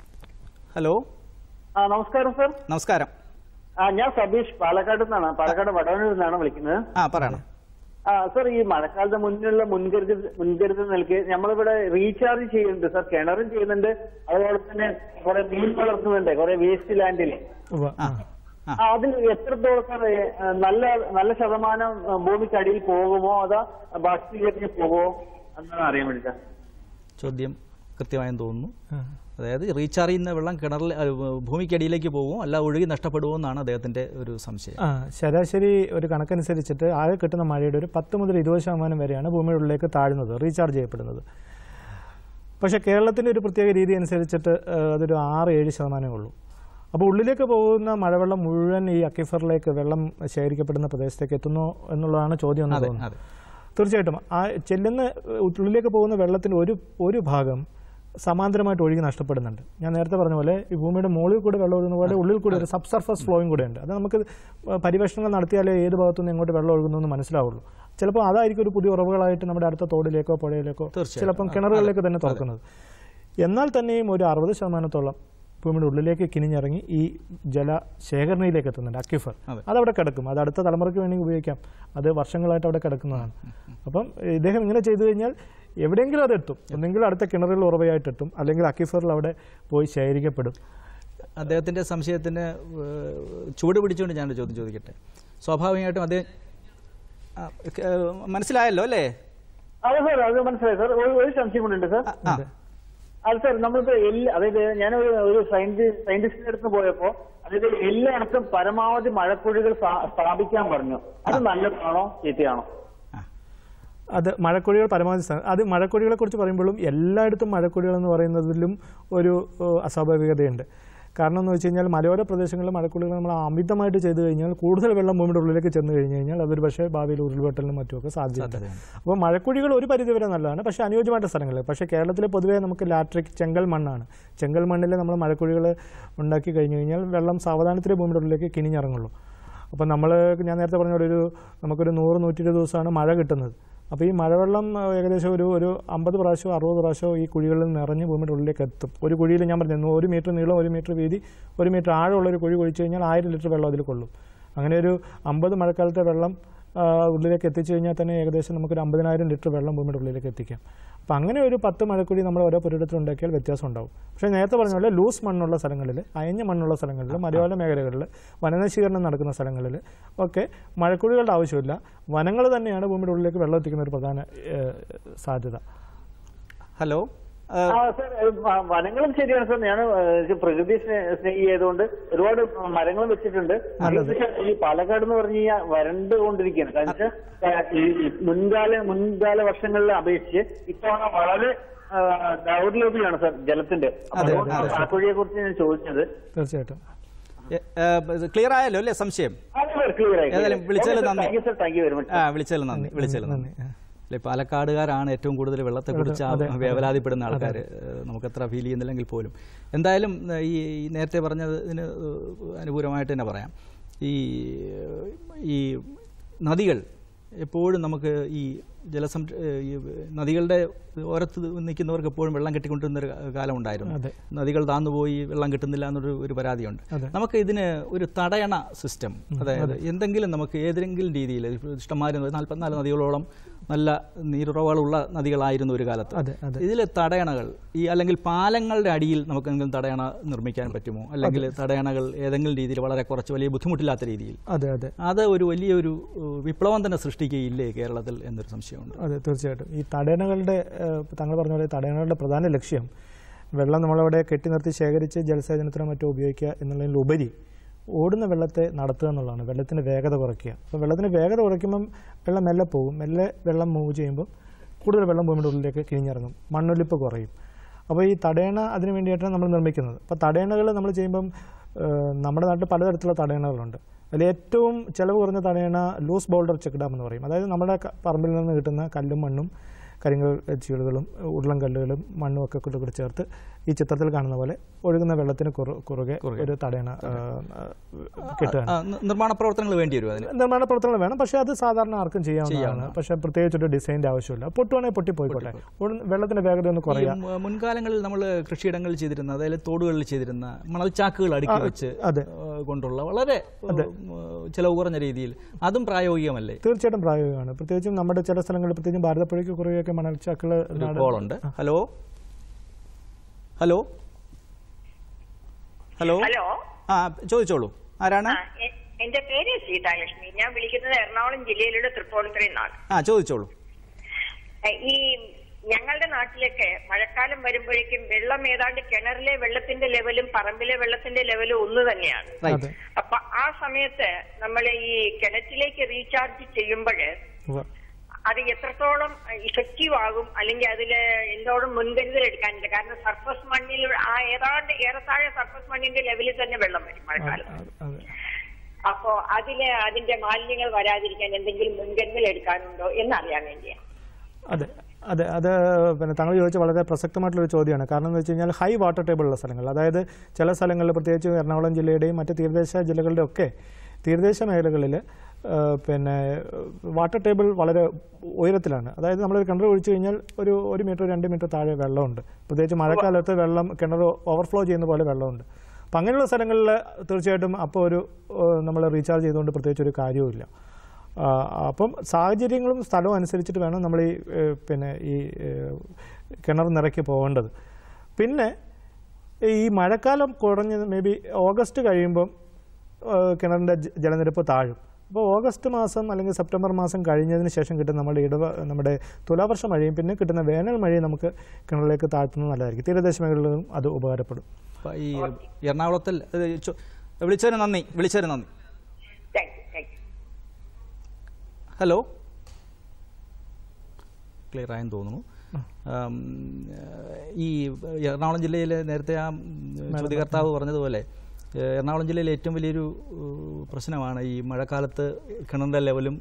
ഹലോ ആ നമസ്കാരം സർ നമസ്കാരം ആ ഞാൻ സതീഷ് പാലക്കാട് നിന്നാണ് പാലക്കാട് വടവനൂരിൽ നിന്നാണ് വിളിക്കുന്നത് ആ പറയണം ആ സർ ഈ മഴക്കാലത്ത് മുന്നിലുള്ള മുൻകരുതൽ മുൻകരുതൽ നൽകി നമ്മളിവിടെ റീചാർജ് ചെയ്യുന്നുണ്ട് സർ കിണറും ചെയ്യുന്നുണ്ട് അതുപോലെ തന്നെ കുറെ മീൻ വളർത്തുന്നുണ്ട് കുറെ വേസ്റ്റ് ലാൻഡിൽ ഉവ്വ, ആ. ആ. ആ അതിൽ എത്രത്തോളം സർ ഏ, നല്ല നല്ല ശതമാനം ആ, ഭൂമിക്കടിയിൽ പോകുമോ അതോ ബാഷ്പീകരണത്തിൽ പോകുമോ എന്നാണ് അറിയാൻ വേണ്ടിട്ടാ ചോദ്യം കൃത്യമായെന്ന് തോന്നുന്നു ആ. അതായത് റീചാർജ് ചെയ്യുന്ന വെള്ളം കിണറിൽ അഹ് ഭൂമിക്കടിയിലേക്ക് പോകുമോ അല്ല ഒഴുകി നഷ്ടപ്പെടുമോ എന്നാണ് അദ്ദേഹത്തിന്റെ ഒരു സംശയം ആ ശരാശരി ഒരു കണക്കനുസരിച്ചിട്ട് ആകെ കിട്ടുന്ന മഴയുടെ ഒരു പത്ത് മുതൽ ഇരുപത് ശതമാനം വരെയാണ് ഭൂമിയുടെ ഉള്ളിലേക്ക് താഴുന്നത് റീചാർജ് ചെയ്യപ്പെടുന്നത് പക്ഷേ കേരളത്തിൻ്റെ ഒരു പ്രത്യേക രീതി അനുസരിച്ചിട്ട് ആ, അതൊരു ആറ് ഏഴ് ശതമാനമേ ഉള്ളൂ അപ്പോൾ ഉള്ളിലേക്ക് പോകുന്ന മഴവെള്ളം മുഴുവൻ ഈ അക്കിഫറിലേക്ക് വെള്ളം ശേഖരിക്കപ്പെടുന്ന പ്രദേശത്തേക്ക് എത്തുന്നോ എന്നുള്ളതാണ് ചോദ്യം എന്ന് അതെ തോന്നുന്നു അതെ തീർച്ചയായിട്ടും ആ ചെല്ലുന്ന ഉള്ളിലേക്ക് പോകുന്ന വെള്ളത്തിൻ്റെ ഒരു ഒരു ഭാഗം സമാന്തരമായിട്ട് ഒഴുകി നഷ്ടപ്പെടുന്നുണ്ട് ഞാൻ നേരത്തെ പറഞ്ഞ പോലെ ഈ ഭൂമിയുടെ മുകളിൽ കൂടെ വെള്ളം ഒഴുകുന്ന പോലെ ഉള്ളിൽ കൂടെ ഒരു സബ് സർഫസ് ഫ്ലോയും കൂടെ ഉണ്ട് അത് നമുക്ക് പരിവേഷണങ്ങൾ നടത്തിയാലേ ഏത് ഭാഗത്തുനിന്ന് എങ്ങോട്ട് വെള്ളം ഒഴുകുന്നു എന്ന് മനസ്സിലാവുള്ളൂ ചിലപ്പോൾ അതായിരിക്കും ഒരു പുതിയ ഉറവുകളായിട്ട് നമ്മുടെ അടുത്ത തോടിലേക്കോ പുഴയിലേക്കോ തീർച്ചയായും. ചിലപ്പം കിണറുകളിലേക്ക് തന്നെ തുറക്കുന്നത് എന്നാൽ തന്നെയും ഒരു അറുപത് ശതമാനത്തോളം ഭൂമിയുടെ ഉള്ളിലേക്ക് കിനിഞ്ഞിറങ്ങി ഈ ജല ശേഖരണയിലേക്ക് എത്തുന്നുണ്ട് അക്യുഫർ അതെ. അതവിടെ കിടക്കും അത് അടുത്ത തലമുറയ്ക്ക് വേണ്ടി ഉപയോഗിക്കാം അത് വർഷങ്ങളായിട്ട് അവിടെ കിടക്കുന്നതാണ് അപ്പം ഇദ്ദേഹം ഇങ്ങനെ ചെയ്തു കഴിഞ്ഞാൽ എവിടെയെങ്കിലും അത് എത്തും ഒന്നെങ്കിൽ അടുത്ത കിണറുകൾ ഉറവയായിട്ട് എത്തും അല്ലെങ്കിൽ അക്യുഫറിൽ അവിടെ പോയി ശേഖരിക്കപ്പെടും അദ്ദേഹത്തിന്റെ സംശയത്തിന് ഏഹ്, ചുവട് പിടിച്ചുകൊണ്ട് ഞാനൊരു ചോദ്യം ചോദിക്കട്ടെ സ്വാഭാവികമായിട്ടും അദ്ദേഹം ആ, ക- ഏഹ്, മനസ്സിലായല്ലോ അല്ലേ അതെ സാർ അത് മനസ്സിലായി സാർ ഒരു ഒരു സംശയം കൊണ്ടുണ്ട് സാർ ആ, അത് സാർ നമ്മളിപ്പോ എല്ലാ അതായത് ഞാൻ ഒരു ഒരു സയന്റിസ്റ്റ് സയന്റിസ്റ്റിന്റെ അടുത്ത് പോയപ്പോ അതായത് എല്ലായിടത്തും പരമാവധി മഴക്കുഴികൾ സ്ഥാ- സ്ഥാപിക്കാൻ പറഞ്ഞു അത് നല്ലതാണോ ചീത്തയാണോ ആ. അത് മഴക്കുഴികൾ പരമാവധി സ്ഥ- അത് മഴക്കുഴികളെ കുറിച്ച് പറയുമ്പോഴും എല്ലായിടത്തും മഴക്കുഴികൾ എന്ന് പറയുന്നതിലും ഒരു ഏഹ്, അസ്വാഭാവികതയുണ്ട് കാരണം എന്ന് വെച്ച് കഴിഞ്ഞാൽ മലയോര പ്രദേശങ്ങളിൽ മഴക്കുഴികൾ നമ്മൾ അമിതമായിട്ട് ചെയ്തു കഴിഞ്ഞാൽ കൂടുതൽ വെള്ളം ഭൂമിയുടെ ഉള്ളിലേക്ക് ചെന്ന് കഴിഞ്ഞ് കഴിഞ്ഞാൽ അതൊരു പക്ഷേ ഭാവിയിൽ ഉരുൾപൊട്ടലിനും മറ്റുമൊക്കെ സാധ്യതയുണ്ട് സാധ്യതയുണ്ട്. അപ്പോൾ മഴക്കുഴികൾ ഒരു പരിധിവരെ നല്ലതാണ് പക്ഷേ അനുയോജ്യമായിട്ട് സ്ഥലങ്ങളിൽ പക്ഷേ കേരളത്തിൽ പൊതുവേ നമുക്ക് ലാട്രിക് ചെങ്കൽ മണ്ണാണ് ചെങ്കൽ മണ്ണിൽ നമ്മൾ മഴക്കുഴികൾ ഉണ്ടാക്കി കഴിഞ്ഞ് കഴിഞ്ഞാൽ വെള്ളം സാവധാനത്തിൽ ഭൂമിയുടെ ഉള്ളിലേക്ക് കിനിഞ്ഞിറങ്ങുള്ളൂ അപ്പോൾ നമ്മൾ ഞാൻ നേരത്തെ പറഞ്ഞ പോലെ ഒരു നമുക്കൊരു നൂറ് നൂറ്റി ഇരുപത് ദിവസമാണ് മഴ കിട്ടുന്നത് അപ്പോൾ ഈ മഴവെള്ളം ആ, ഏകദേശം ഒരു ഒരു അമ്പത് പ്രാവശ്യമോ അറുപത് പ്രാവശ്യമോ ഈ കുഴികളിൽ നിറഞ്ഞ് ഭൂമിയുടെ ഉള്ളിലേക്ക് എത്തും ഒരു കുഴിയിൽ ഞാൻ പറഞ്ഞു ഒരു മീറ്റർ നീളം ഒരു മീറ്റർ വീതി ഒരു മീറ്റർ ആഴമുള്ള ഒരു കുഴി കുഴിച്ചു കഴിഞ്ഞാൽ ആയിരം ലിറ്റർ വെള്ളം അതിൽ കൊള്ളും അങ്ങനെ ഒരു അമ്പത് മഴക്കാലത്തെ വെള്ളം ആ, ഉള്ളിലേക്ക് എത്തിച്ചു കഴിഞ്ഞാൽ തന്നെ ഏകദേശം നമുക്കൊരു അമ്പതിനായിരം ലിറ്റർ വെള്ളം ഭൂമിയുടെ ഉള്ളിലേക്ക് എത്തിക്കാം അപ്പോൾ അങ്ങനെ ഒരു പത്ത് മഴക്കുഴി നമ്മൾ ഓരോ പുരയിടത്തിൽ ഉണ്ടാക്കിയാൽ വ്യത്യാസം ഉണ്ടാവും പക്ഷേ നേരത്തെ പറഞ്ഞ പോലെ ലൂസ് മണ്ണുള്ള സ്ഥലങ്ങളിൽ അയഞ്ഞ മണ്ണുള്ള സ്ഥലങ്ങളിൽ മലയോല മേഖലകളിൽ വനനശീകരണം നടക്കുന്ന സ്ഥലങ്ങളിൽ ഒക്കെ മഴക്കുഴികളുടെ ആവശ്യമില്ല വനങ്ങൾ തന്നെയാണ് ഭൂമിയുടെ ഉള്ളിലേക്ക് വെള്ളം എത്തിക്കുന്ന ഒരു പ്രധാന ഏഹ്, സാധ്യത ഹലോ ആ, ആ സാർ ഏ, വ- വനങ്ങളും ശരിയാണ് സാർ ഞാൻ ഏ, പ്രകൃതി സ്നേ- സ്നേഹി ആയതുകൊണ്ട് ഒരുപാട് മരങ്ങളും വെച്ചിട്ടുണ്ട് പക്ഷേ ഈ പാലക്കാട് എന്ന് പറഞ്ഞു കഴിഞ്ഞാൽ വരണ്ട് കൊണ്ടിരിക്കുകയാണ് കാരണം വെച്ചാൽ ഈ ഈ മുൻകാല മുൻകാല വർഷങ്ങളിലെ അപേക്ഷിച്ച് ഇത്തവണ വളരെ ആ, ദൗർലഭ്യമാണ് സാർ ജലത്തിന്റെ അതെ, അതുകൊണ്ടാണ് പാക്കുഴിയെ കുറിച്ച് ഞാൻ ചോദിച്ചത് തീർച്ചയായിട്ടും ക്ലിയർ ആയല്ലോ അല്ലേ സംശയം അതെ സാർ ക്ലിയർ ആയി ഏതായാലും വിളിച്ചതിൽ നന്ദി. Thank you sir thank you very much ആ വിളിച്ചതിൽ നന്ദി വിളിച്ചതിൽ നന്ദി അല്ലെ പാലക്കാടുകാരാണ് ഏറ്റവും കൂടുതൽ വെള്ളത്തെക്കുറിച്ച് ആ വേവലാതിപ്പെടുന്ന ആൾക്കാർ നമുക്കത്ര ഫീൽ ചെയ്യുന്നില്ലെങ്കിൽ പോലും എന്തായാലും ഏഹ്, ഈ ഈ നേരത്തെ പറഞ്ഞതിന് ഏഹ്, അനുകൂലമായിട്ട് തന്നെ പറയാം ഈ ഏഹ്, ഈ നദികൾ എപ്പോഴും നമുക്ക് ഈ ജലസം ഏഹ്, ഈ നദികളുടെ ഓരത്ത് നിൽക്കുന്നവർക്ക് എപ്പോഴും വെള്ളം കെട്ടിക്കൊണ്ടിരുന്ന ഒരു കാലം ഉണ്ടായിരുന്നു അതെ. നദികൾ താന്നുപോയി വെള്ളം കിട്ടുന്നില്ല എന്നൊരു ഒരു പരാതിയുണ്ട് അതെ. നമുക്ക് ഇതിന് ഒരു തടയണ സിസ്റ്റം അതായത് എന്തെങ്കിലും നമുക്ക് ഏതെങ്കിലും രീതിയിൽ ഇഷ്ടംമാതിരി നാൽപ്പത്തിനാല് നദികളോളം നല്ല നീരുറവുകളുള്ള നദികളായിരുന്നു ഒരു കാലത്ത് അതെ അതെ ഇതിൽ തടയണകൾ ഈ അല്ലെങ്കിൽ പാലങ്ങളുടെ അടിയിൽ നമുക്ക് എന്തെങ്കിലും തടയണ നിർമ്മിക്കാൻ പറ്റുമോ അല്ലെങ്കിൽ തടയണകൾ ഏതെങ്കിലും രീതിയിൽ വളരെ കുറച്ച് വലിയ ബുദ്ധിമുട്ടില്ലാത്ത രീതിയിൽ അതെ അതെ അത് ഒരു വലിയൊരു ഏഹ്, വിപ്ലവം തന്നെ സൃഷ്ടിക്കുകയില്ലേ കേരളത്തിൽ എന്നൊരു സംശയമുണ്ട് അതെ തീർച്ചയായിട്ടും ഈ തടയണകളുടെ ഏഹ്, ഇപ്പൊ താങ്കൾ പറഞ്ഞ പോലെ തടയണകളുടെ പ്രധാന ലക്ഷ്യം വെള്ളം നമ്മളവിടെ കെട്ടി നിർത്തി ശേഖരിച്ച് ജലസേചനത്തിനോ മറ്റോ ഉപയോഗിക്കുക എന്നുള്ളതിലുപരി ഓടുന്ന വെള്ളത്തെ നടത്തുക എന്നുള്ളതാണ് വെള്ളത്തിന് വേഗത കുറയ്ക്കുക അപ്പോൾ വെള്ളത്തിന് വേഗത കുറയ്ക്കുമ്പം വെള്ളം മെല്ലെ പോകും മെല്ലെ വെള്ളം മൂവ് ചെയ്യുമ്പോൾ കൂടുതൽ വെള്ളം ഭൂമിയുടെ ഉള്ളിലേക്ക് കിഴിഞ്ഞിറങ്ങും മണ്ണൊലിപ്പ് കുറയും അപ്പോൾ ഈ തടയണ അതിന് വേണ്ടിയിട്ടാണ് നമ്മൾ നിർമ്മിക്കുന്നത് അപ്പോൾ തടയണകൾ നമ്മൾ ചെയ്യുമ്പം ഏഹ്, നമ്മുടെ നാട്ടിൽ പലതരത്തിലുള്ള തടയണകളുണ്ട് അതിൽ ഏറ്റവും ചിലവ് കുറഞ്ഞ തടയണ ലൂസ് ബോൾഡർ ചെക്ക് ഡാം എന്ന് പറയും അതായത് നമ്മുടെ ക- പറമ്പിൽ നിന്ന് കിട്ടുന്ന കല്ലും മണ്ണും കരിങ്കൽ ചീളുകളും ഉരുളൻ കല്ലുകളും മണ്ണും ഒക്കെ കൂടെ കൂടി ചേർത്ത് ഈ ചിത്രത്തിൽ കാണുന്ന പോലെ ഒഴുകുന്ന വെള്ളത്തിന് കുറു- കുറുകെ ഒരു തടയണ ആ, ആ, കിട്ടുകയാണ് ആ, നി- നിർമ്മാണ പ്രവർത്തനങ്ങൾ വേണ്ടി വരും അതിന് നിർമ്മാണ പ്രവർത്തനങ്ങൾ വേണം പക്ഷേ അത് സാധാരണ ആർക്കും ചെയ്യാവുന്നതാണ് പക്ഷേ പ്രത്യേകിച്ച് ഒരു ഡിസൈൻ്റെ ആവശ്യമില്ല പൊട്ടുവാണെങ്കിൽ പൊട്ടി പോയിക്കോട്ടെ ഉടൻ വെള്ളത്തിന്റെ വേഗത ഒന്ന് ഈ കുറയാം മു- മുൻകാലങ്ങളിൽ നമ്മൾ കൃഷിയിടങ്ങളിൽ ചെയ്തിരുന്ന അതായത് തോടുകളിൽ ചെയ്തിരുന്ന മണൽച്ചാക്കുകൾ അടുക്കി വെച്ച് അതെ ഏഹ്, കൊണ്ടുള്ള വളരെ ഏഹ്, ചിലവ് കുറഞ്ഞ രീതിയിൽ അതും പ്രായോഗികമല്ലേ തീർച്ചയായിട്ടും പ്രായോഗികമാണ് പ്രത്യേകിച്ചും നമ്മുടെ ചില സ്ഥലങ്ങളിൽ പ്രത്യേകിച്ചും ഭാരതപ്പുഴയ്ക്ക് കുറേയൊക്കെ മണൽച്ചാക്കൾ ഒരു കോളുണ്ട് ഹലോ ഹലോ ഹലോ ഹലോ ആ ചോദിച്ചോളൂ ആരാണ് ആ, എ- എന്റെ പേര് സീതാലക്ഷ്മി ഞാൻ വിളിക്കുന്നത് എറണാകുളം ജില്ലയിലുള്ള തൃപ്പൂണിത്തുറയിൽ നിന്നാണ് ആ ചോദിച്ചോളൂ എ, ഈ ഞങ്ങളുടെ നാട്ടിലൊക്കെ മഴക്കാലം വരുമ്പോഴേക്കും വെള്ളം ഏതാണ്ട് കിണറിലെ വെള്ളത്തിന്റെ ലെവലും പറമ്പിലെ വെള്ളത്തിന്റെ ലെവലും ഒന്ന് തന്നെയാണ് റൈറ്റ് അതെ അപ്പൊ ആ സമയത്ത് നമ്മൾ ഈ കിണറ്റിലേക്ക് റീചാർജ് ചെയ്യുമ്പോൾ ഉവ്വ. അത് എത്രത്തോളം ഇഫക്റ്റീവ് ആകും അല്ലെങ്കിൽ അതില് എന്തോളം മുൻകരുതൽ എടുക്കാനില്ല കാരണം സർഫസ് മണ്ണിൽ ആ ഏതാണ്ട് ഏറെത്താഴെ സർഫസ് മണ്ണിന്റെ ലെവലിൽ തന്നെ വെള്ളം വരും മഴക്കാലത്ത് അതെ, അതെ അപ്പോ അതില് അതിന്റെ മാലിന്യങ്ങൾ വരാതിരിക്കാൻ എന്തെങ്കിലും മുൻകരുതൽ എടുക്കാനുണ്ടോ എന്നറിയാൻ വേണ്ടിയാണ് അതെ അതെ അത് പിന്നെ താങ്കൾ ചോദിച്ച വളരെ പ്രസക്തമായിട്ടുള്ളൊരു ചോദ്യമാണ് കാരണം എന്ന് വെച്ച് കഴിഞ്ഞാൽ ഹൈ വാട്ടർ ടേബിൾ ഉള്ള സ്ഥലങ്ങൾ അതായത് ചില സ്ഥലങ്ങളിൽ പ്രത്യേകിച്ച് എറണാകുളം ജില്ലയുടെയും മറ്റ് തീരദേശ ജില്ലകളുടെ ഒക്കെ തീരദേശ മേഖലകളിൽ പിന്നെ വാട്ടർ ടേബിൾ വളരെ ഉയരത്തിലാണ് അതായത് നമ്മളൊരു കിണർ ഒഴിച്ചു കഴിഞ്ഞാൽ ഒരു ഒരു മീറ്റർ രണ്ട് മീറ്റർ താഴെ വെള്ളമുണ്ട് പ്രത്യേകിച്ച് മഴക്കാലത്ത് വെള്ളം കിണർ ഓവർഫ്ലോ ചെയ്യുന്ന പോലെ വെള്ളമുണ്ട് അപ്പം അങ്ങനെയുള്ള സ്ഥലങ്ങളിൽ തീർച്ചയായിട്ടും അപ്പോൾ ഒരു നമ്മൾ റീചാർജ് ചെയ്തുകൊണ്ട് പ്രത്യേകിച്ച് ഒരു കാര്യവുമില്ല ആ, അപ്പം സാഹചര്യങ്ങളും സ്ഥലവും അനുസരിച്ചിട്ട് വേണം നമ്മൾ ഈ ഏഹ്, പിന്നെ ഈ ഏഹ്, കിണർ നിറയ്ക്ക് പോകേണ്ടത് പിന്നെ ഈ മഴക്കാലം കുറഞ്ഞ് മേ ബി ഓഗസ്റ്റ് കഴിയുമ്പം ഏഹ്, കിണറിൻ്റെ ജ- ജലനിരപ്പ് താഴും അപ്പോൾ ഓഗസ്റ്റ് മാസം അല്ലെങ്കിൽ സെപ്റ്റംബർ മാസം കഴിഞ്ഞതിന് ശേഷം കിട്ടുന്ന നമ്മുടെ ഇടവ നമ്മുടെ തുലാവർഷ മഴയും പിന്നെ കിട്ടുന്ന വേനൽ മഴയും നമുക്ക് കിണറിലേക്ക് താഴ്ത്തുന്നത് നല്ലതായിരിക്കും തീരദേശ മേഖലകളിലും അത് ഉപകാരപ്പെടും അപ്പൊ ഈ എറണാകുളത്തിൽ ഏഹ്, ചോ- വിളിച്ചതിന് നന്ദി വിളിച്ചതിന് നന്ദി thank you thank you hello clear ആയെന്ന് തോന്നുന്നു ആം, ഈ എറണാകുളം ജില്ലയിൽ നേരത്തെ ആ ഉം, ചോദ്യകർത്താവ് പറഞ്ഞതുപോലെ ഏഹ്, എറണാകുളം ജില്ലയിലെ ഏറ്റവും വലിയൊരു ഏഹ്, പ്രശ്നമാണ് ഈ മഴക്കാലത്ത് കിണറിൻ്റെ ലെവലും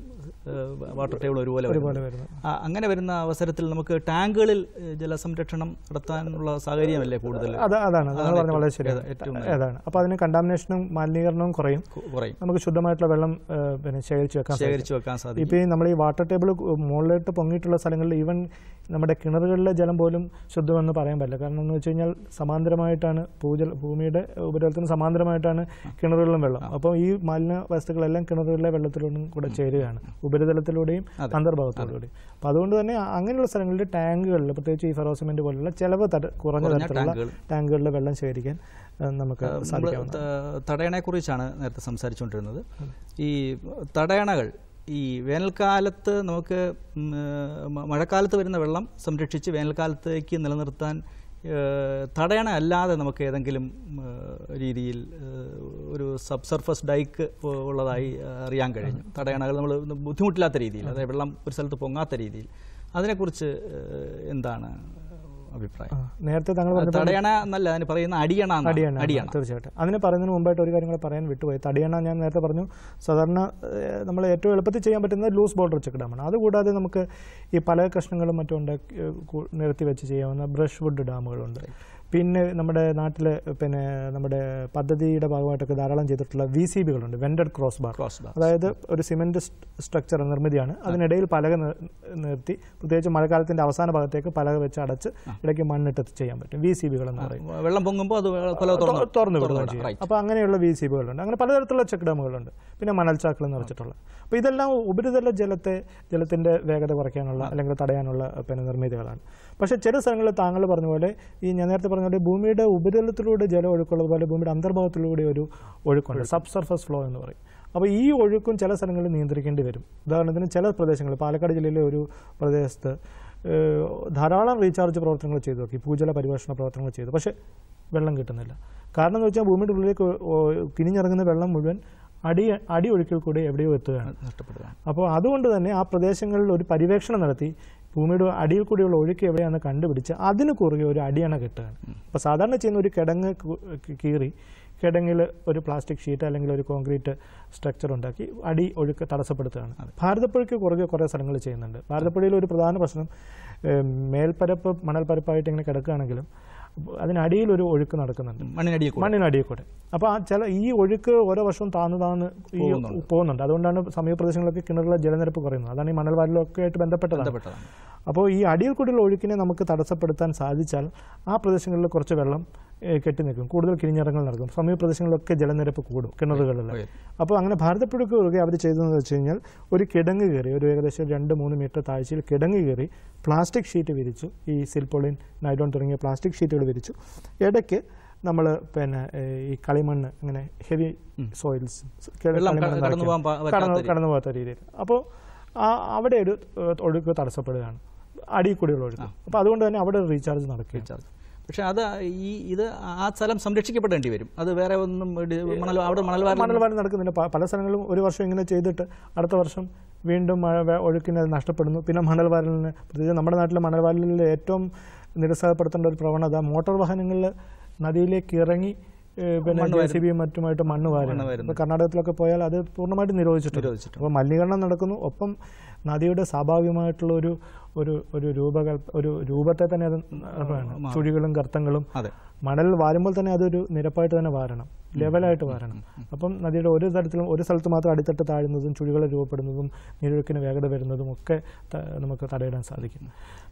വാട്ടർ ടേബിൾ ഒരുപോലെ ഒരുപോലെ വരുന്നത്. വരുന്നത്. ആ, അങ്ങനെ വരുന്ന അവസരത്തിൽ നമുക്ക് ടാങ്കുകളിൽ ഏഹ്, ജലസംരക്ഷണം നടത്താനുള്ള സാഹചര്യമല്ലേ കൂടുതൽ അത് അതാണ് നിങ്ങൾ അതാണ് പറഞ്ഞ വളരെ ഏറ്റവും- ശരിയാണ് ഏറ്റവും അതാണ് അപ്പോൾ അതിന് കണ്ടാമിനേഷനും മലിനീകരണവും കുറയും കു- കുറയും നമുക്ക് ശുദ്ധമായിട്ടുള്ള വെള്ളം ഏ, പിന്നെ ശേഖരിച്ച് വെക്കാൻ സാധിക്കും. ശേഖരിച്ചു വെക്കാൻ സാധിക്കും ഇപ്പോൾ ഈ നമ്മൾ ഈ വാട്ടർ ടേബിൾ മുകളിലോട്ട് പൊങ്ങിയിട്ടുള്ള സ്ഥലങ്ങളിൽ ഈവൻ നമ്മുടെ കിണറുകളിലെ ജലം പോലും ശുദ്ധമെന്ന് പറയാൻ പറ്റില്ല കാരണം എന്ന് വെച്ച് കഴിഞ്ഞാൽ സമാന്തരമായിട്ടാണ് ഭൂജല ഭൂമിയുടെ ഉപരിതലത്തിന് സമാന്തരമായിട്ടാണ് കിണറുകളിലും വെള്ളം അപ്പോൾ ഈ മാലിന്യ വസ്തുക്കളെല്ലാം കിണറുകളിലെ വെള്ളത്തിലൂടെയും കൂടെ ചേരുകയാണ് ഉപരിതലത്തിലൂടെയും അതെ. അന്തർഭാഗത്തിലൂടെയും അപ്പോൾ അതുകൊണ്ട് തന്നെ അ- അങ്ങനെയുള്ള സ്ഥലങ്ങളിൽ ടാങ്കുകളിൽ പ്രത്യേകിച്ച് ഈ ഫെറോസിമെന്റ് പോലുള്ള ചെലവ് തര കുറഞ്ഞ കുറഞ്ഞ തരത്തിലുള്ള ടാങ്കുകൾ. ടാങ്കുകളിൽ വെള്ളം ശേഖരിക്കാൻ ഏ, നമുക്ക് നമ്മൾ സാധിക്കാവുന്നതാണ് തടയണയെക്കുറിച്ചാണ് നേരത്തെ സംസാരിച്ചുകൊണ്ടിരുന്നത് ഈ തടയണകൾ ഈ വേനൽക്കാലത്ത് നമുക്ക് ഉം, ഏഹ്, മ- മഴക്കാലത്ത് വരുന്ന വെള്ളം സംരക്ഷിച്ച് വേനൽക്കാലത്തേക്ക് നിലനിർത്താൻ ഏഹ്, തടയണ അല്ലാതെ നമുക്ക് ഏതെങ്കിലും ഏഹ്, രീതിയിൽ ഏഹ്, ഒരു സബ് സർഫസ് ഡൈക്ക് ഉള്ളതായി അറിയാൻ കഴിഞ്ഞു തടയണകൾ നമ്മൾ ബുദ്ധിമുട്ടില്ലാത്ത രീതിയിൽ അതായത് വെള്ളം ഒരു സ്ഥലത്ത് പൊങ്ങാത്ത രീതിയിൽ അതിനെക്കുറിച്ച് ഏഹ്, എന്താണ് അഭിപ്രായം ആ, നേരത്തെ താങ്കൾ പറഞ്ഞ തടയണ എന്നല്ല അതിന് പറയുന്ന അടിയണ എന്നാണ്. അടിയണ അടിയണ തീർച്ചയായിട്ടും അതിന് പറയുന്നതിന് മുമ്പായിട്ട് ഒരു കാര്യം കൂടെ പറയാൻ വിട്ടുപോയി തടിയണ ഞാൻ നേരത്തെ പറഞ്ഞു സാധാരണ ഏഹ്, നമ്മൾ ഏറ്റവും എളുപ്പത്തിൽ ചെയ്യാൻ പറ്റുന്നത് ലൂസ് ബോർഡർ ചെക്ക് ഡാമാണ് അതുകൂടാതെ നമുക്ക് ഈ പല കഷ്ണങ്ങളും മറ്റും ഉണ്ടാക്കി ഏഹ്, കു- നിരത്തി വെച്ച് ചെയ്യാവുന്ന ബ്രഷ് വുഡ് ഡാമുകളുണ്ട് പിന്നെ നമ്മുടെ നാട്ടിൽ പിന്നെ നമ്മുടെ പദ്ധതിയുടെ ഭാഗമായിട്ടൊക്കെ ധാരാളം ചെയ്തിട്ടുള്ള വി സി ബികളുണ്ട് vented cross bar Cross bar. അതായത് ഒരു സിമെന്റ് സ്ട്രക്ചർ നിർമ്മിതിയാണ് അതിനിടയിൽ പലക നി- നിർത്തി പ്രത്യേകിച്ച് മഴക്കാലത്തിന്റെ അവസാന ഭാഗത്തേക്ക് പലക വെച്ച് അടച്ച് ഇടയ്ക്ക് മണ്ണിട്ട് ചെയ്യാൻ പറ്റും വി സി ബികൾ എന്ന് പറയും വെള്ളം പൊങ്ങുമ്പോൾ അത് കൊല തുറന്ന് തുറന്നു തുറന്നു വിടുകയും വിടാം. ചെയ്യും Right. അപ്പോൾ അങ്ങനെയുള്ള വി സി ബികളുണ്ട് അങ്ങനെ പലതരത്തിലുള്ള ചെക്ക് ഡാമുകളുണ്ട് പിന്നെ മണൽച്ചാക്കൾ നിറച്ചിട്ടുള്ള അപ്പോൾ ഇതെല്ലാം ഉപരിതല ജലത്തെ ജലത്തിന്റെ വേഗത കുറയ്ക്കാനുള്ള അല്ലെങ്കിൽ തടയാനുള്ള പിന്നെ നിർമ്മിതികളാണ് പക്ഷേ ചില സ്ഥലങ്ങളിൽ താങ്കൾ പറഞ്ഞ പോലെ ഈ ഞാൻ നേരത്തെ പറഞ്ഞ പോലെ ഭൂമിയുടെ ഉപരിതലത്തിലൂടെ ജലം ഒഴുക്കുള്ളത് പോലെ ഭൂമിയുടെ അന്തർഭാഗത്തിലൂടെ ഒരു ഒഴുക്കുണ്ട് സബ് സർഫസ് ഫ്ലോ എന്ന് പറയും അപ്പോൾ ഈ ഒഴുക്കും ചില സ്ഥലങ്ങളിൽ നിയന്ത്രിക്കേണ്ടി വരും ഉദാഹരണത്തിന് ചില പ്രദേശങ്ങളിൽ പാലക്കാട് ജില്ലയിലെ ഒരു പ്രദേശത്ത് ഏഹ്, ധാരാളം റീചാർജ് പ്രവർത്തനങ്ങൾ ചെയ്തു നോക്കി ഭൂജല പരിപോഷണ പ്രവർത്തനങ്ങൾ ചെയ്തു പക്ഷേ വെള്ളം കിട്ടുന്നില്ല കാരണം എന്ന് വെച്ചാൽ ഭൂമിയുടെ ഉള്ളിലേക്ക് ഒ- ഒ- കിനിഞ്ഞിറങ്ങുന്ന വെള്ളം മുഴുവൻ അടി അടി ഒഴുക്കിൽ കൂടി എവിടെയോ എത്തുകയാണ് നഷ്ടപ്പെടുകയാണ് അപ്പോൾ അതുകൊണ്ട് തന്നെ ആ പ്രദേശങ്ങളിൽ ഒരു പര്യവേക്ഷണം നടത്തി ഭൂമിയുടെ അടിയിൽ കൂടിയുള്ള ഒഴുക്ക് എവിടെയാണെന്ന് കണ്ടുപിടിച്ച് അതിന് കുറുകെ ഒരു അടിയണ കെട്ടുകയാണ് അപ്പോൾ സാധാരണ ചെയ്യുന്ന ഒരു കിടങ്ങ് കു- കീറി കിടങ്ങിൽ ഒരു പ്ലാസ്റ്റിക് ഷീറ്റ് അല്ലെങ്കിൽ ഒരു കോൺക്രീറ്റ് സ്ട്രക്ചർ ഉണ്ടാക്കി അടി ഒഴുക്ക് തടസ്സപ്പെടുത്തുകയാണ് ഭാരതപ്പുഴയ്ക്ക് കുറുകെ കുറേ സ്ഥലങ്ങൾ ചെയ്യുന്നുണ്ട് ഭാരതപ്പുഴയിൽ ഒരു പ്രധാന പ്രശ്നം ഏം, മേൽപ്പരപ്പ് മണൽപ്പരപ്പായിട്ട് ഇങ്ങനെ കിടക്കുകയാണെങ്കിലും അതിനടിയിൽ ഒരു ഒഴുക്ക് നടക്കുന്നുണ്ട് മണ്ണിനടിയിൽ കൂടെ മണ്ണിനടിയിൽ കൂടെ അപ്പോൾ ആ ചില ഈ ഒഴുക്ക് ഓരോ വർഷവും താന്ന് താന്ന് ഈ പോകുന്നുണ്ട്. പോകുന്നുണ്ട് അതുകൊണ്ടാണ് സമീപ പ്രദേശങ്ങളിലൊക്കെ കിണറിലെ ജലനിരപ്പ് കുറയുന്നത് അതാണ് ഈ മണൽവാരലൊക്കെ ആയിട്ട് ബന്ധപ്പെട്ടതാണ് ബന്ധപ്പെട്ടതാണ് അപ്പോൾ ഈ അടിയിൽ കൂടിയുള്ള ഒഴുക്കിനെ നമുക്ക് തടസ്സപ്പെടുത്താൻ സാധിച്ചാൽ ആ പ്രദേശങ്ങളിൽ കുറച്ച് വെള്ളം ഏഹ്, കെട്ടി നിൽക്കും കൂടുതൽ കിഴിഞ്ഞിറങ്ങൾ നടക്കും സമീപ പ്രദേശങ്ങളിലൊക്കെ ജലനിരപ്പ് കൂടും കിണറുകളിൽ ഉയരും. അപ്പോൾ അങ്ങനെ ഭാരതപ്പുഴയ്ക്ക് കുറുകെ അവർ ചെയ്തതെന്ന് വെച്ച് കഴിഞ്ഞാൽ ഒരു കിടങ്ങ് കയറി ഒരു ഏകദേശം രണ്ട് മൂന്ന് മീറ്റർ താഴ്ചയിൽ കിടങ്ങ് കയറി പ്ലാസ്റ്റിക് ഷീറ്റ് വിരിച്ചു ഈ സിൽപ്പൊളിൻ നൈലോൺ തുടങ്ങിയ പ്ലാസ്റ്റിക് ഷീറ്റുകൾ വിരിച്ചു ഇടയ്ക്ക് നമ്മൾ പിന്നെ ഏഹ്, ഈ കളിമണ്ണ് അങ്ങനെ ഹെവി സോയിൽസ് വെള്ളം ക- കടന്നു പോകാൻ പ- പറ്റാത്ത കടന്നു രീതി. കടന്നു പോകാത്ത രീതിയിൽ അപ്പോൾ ആ അവിടെ ഒരു ഏഹ്, ഒഴുക്ക് തടസ്സപ്പെടുകയാണ് അടിയിൽ കൂടിയുള്ള ഒഴുക്ക് അപ്പോൾ അതുകൊണ്ട് തന്നെ അവിടെ റീചാർജ് നടക്കുകയും റീചാർജ് പക്ഷെ അത് ഈ ഇത് ആ സ്ഥലം സംരക്ഷിക്കപ്പെടേണ്ടി വരും അത് വേറെ ഒന്നും ഇടി- മണൽ അവിടെ മണൽവാരം മണൽവാരം നടക്കുന്നില്ല പ- പല സ്ഥലങ്ങളിലും ഒരു വർഷം ഇങ്ങനെ ചെയ്തിട്ട് അടുത്ത വർഷം വീണ്ടും മഴ വേ- ഒഴുക്കിന് അത് നഷ്ടപ്പെടുന്നു പിന്നെ മണൽവാരലിന് പ്രത്യേകിച്ച് നമ്മുടെ നാട്ടിലെ മണൽവാരലിൽ ഏറ്റവും നിരുത്സാഹപ്പെടുത്തേണ്ട ഒരു പ്രവണത മോട്ടോർ വാഹനങ്ങളിൽ നദിയിലേക്ക് ഇറങ്ങി ഏഹ്, പിന്നെ ജെ സി ബിയും മറ്റുമായിട്ട് മണ്ണ് വാരുന്നു ഇപ്പോൾ കർണാടകത്തിലൊക്കെ പോയാൽ അത് പൂർണ്ണമായിട്ട് നിരോധിച്ചിട്ടുണ്ട് നിരോധിച്ചിട്ടുണ്ട്. അപ്പോൾ മലിനീകരണം നടക്കുന്നു ഒപ്പം നദിയുടെ സ്വാഭാവികമായിട്ടുള്ള ഒരു ഒരു ഒരു രൂപകൽപ്പ ഒരു രൂപത്തെ തന്നെ അത് നടക്കുകയാണ്. ചുഴികളും ഗർത്തങ്ങളും അതെ മണൽ വാരുമ്പോൾ തന്നെ അതൊരു നിരപ്പായിട്ട് തന്നെ വാരണം ലെവലായിട്ട് വാരണം അപ്പം നദിയുടെ ഒരു തരത്തിലും ഒരു സ്ഥലത്ത് മാത്രം അടിത്തട്ട് താഴുന്നതും ചുഴികൾ രൂപപ്പെടുന്നതും നീരൊഴുക്കിന് വേഗത വരുന്നതും ഒക്കെ ത- നമുക്ക് തടയിടാൻ സാധിക്കും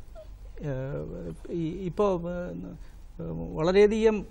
ഏഹ് ഈ ഇപ്പോൾ വളരെയധികം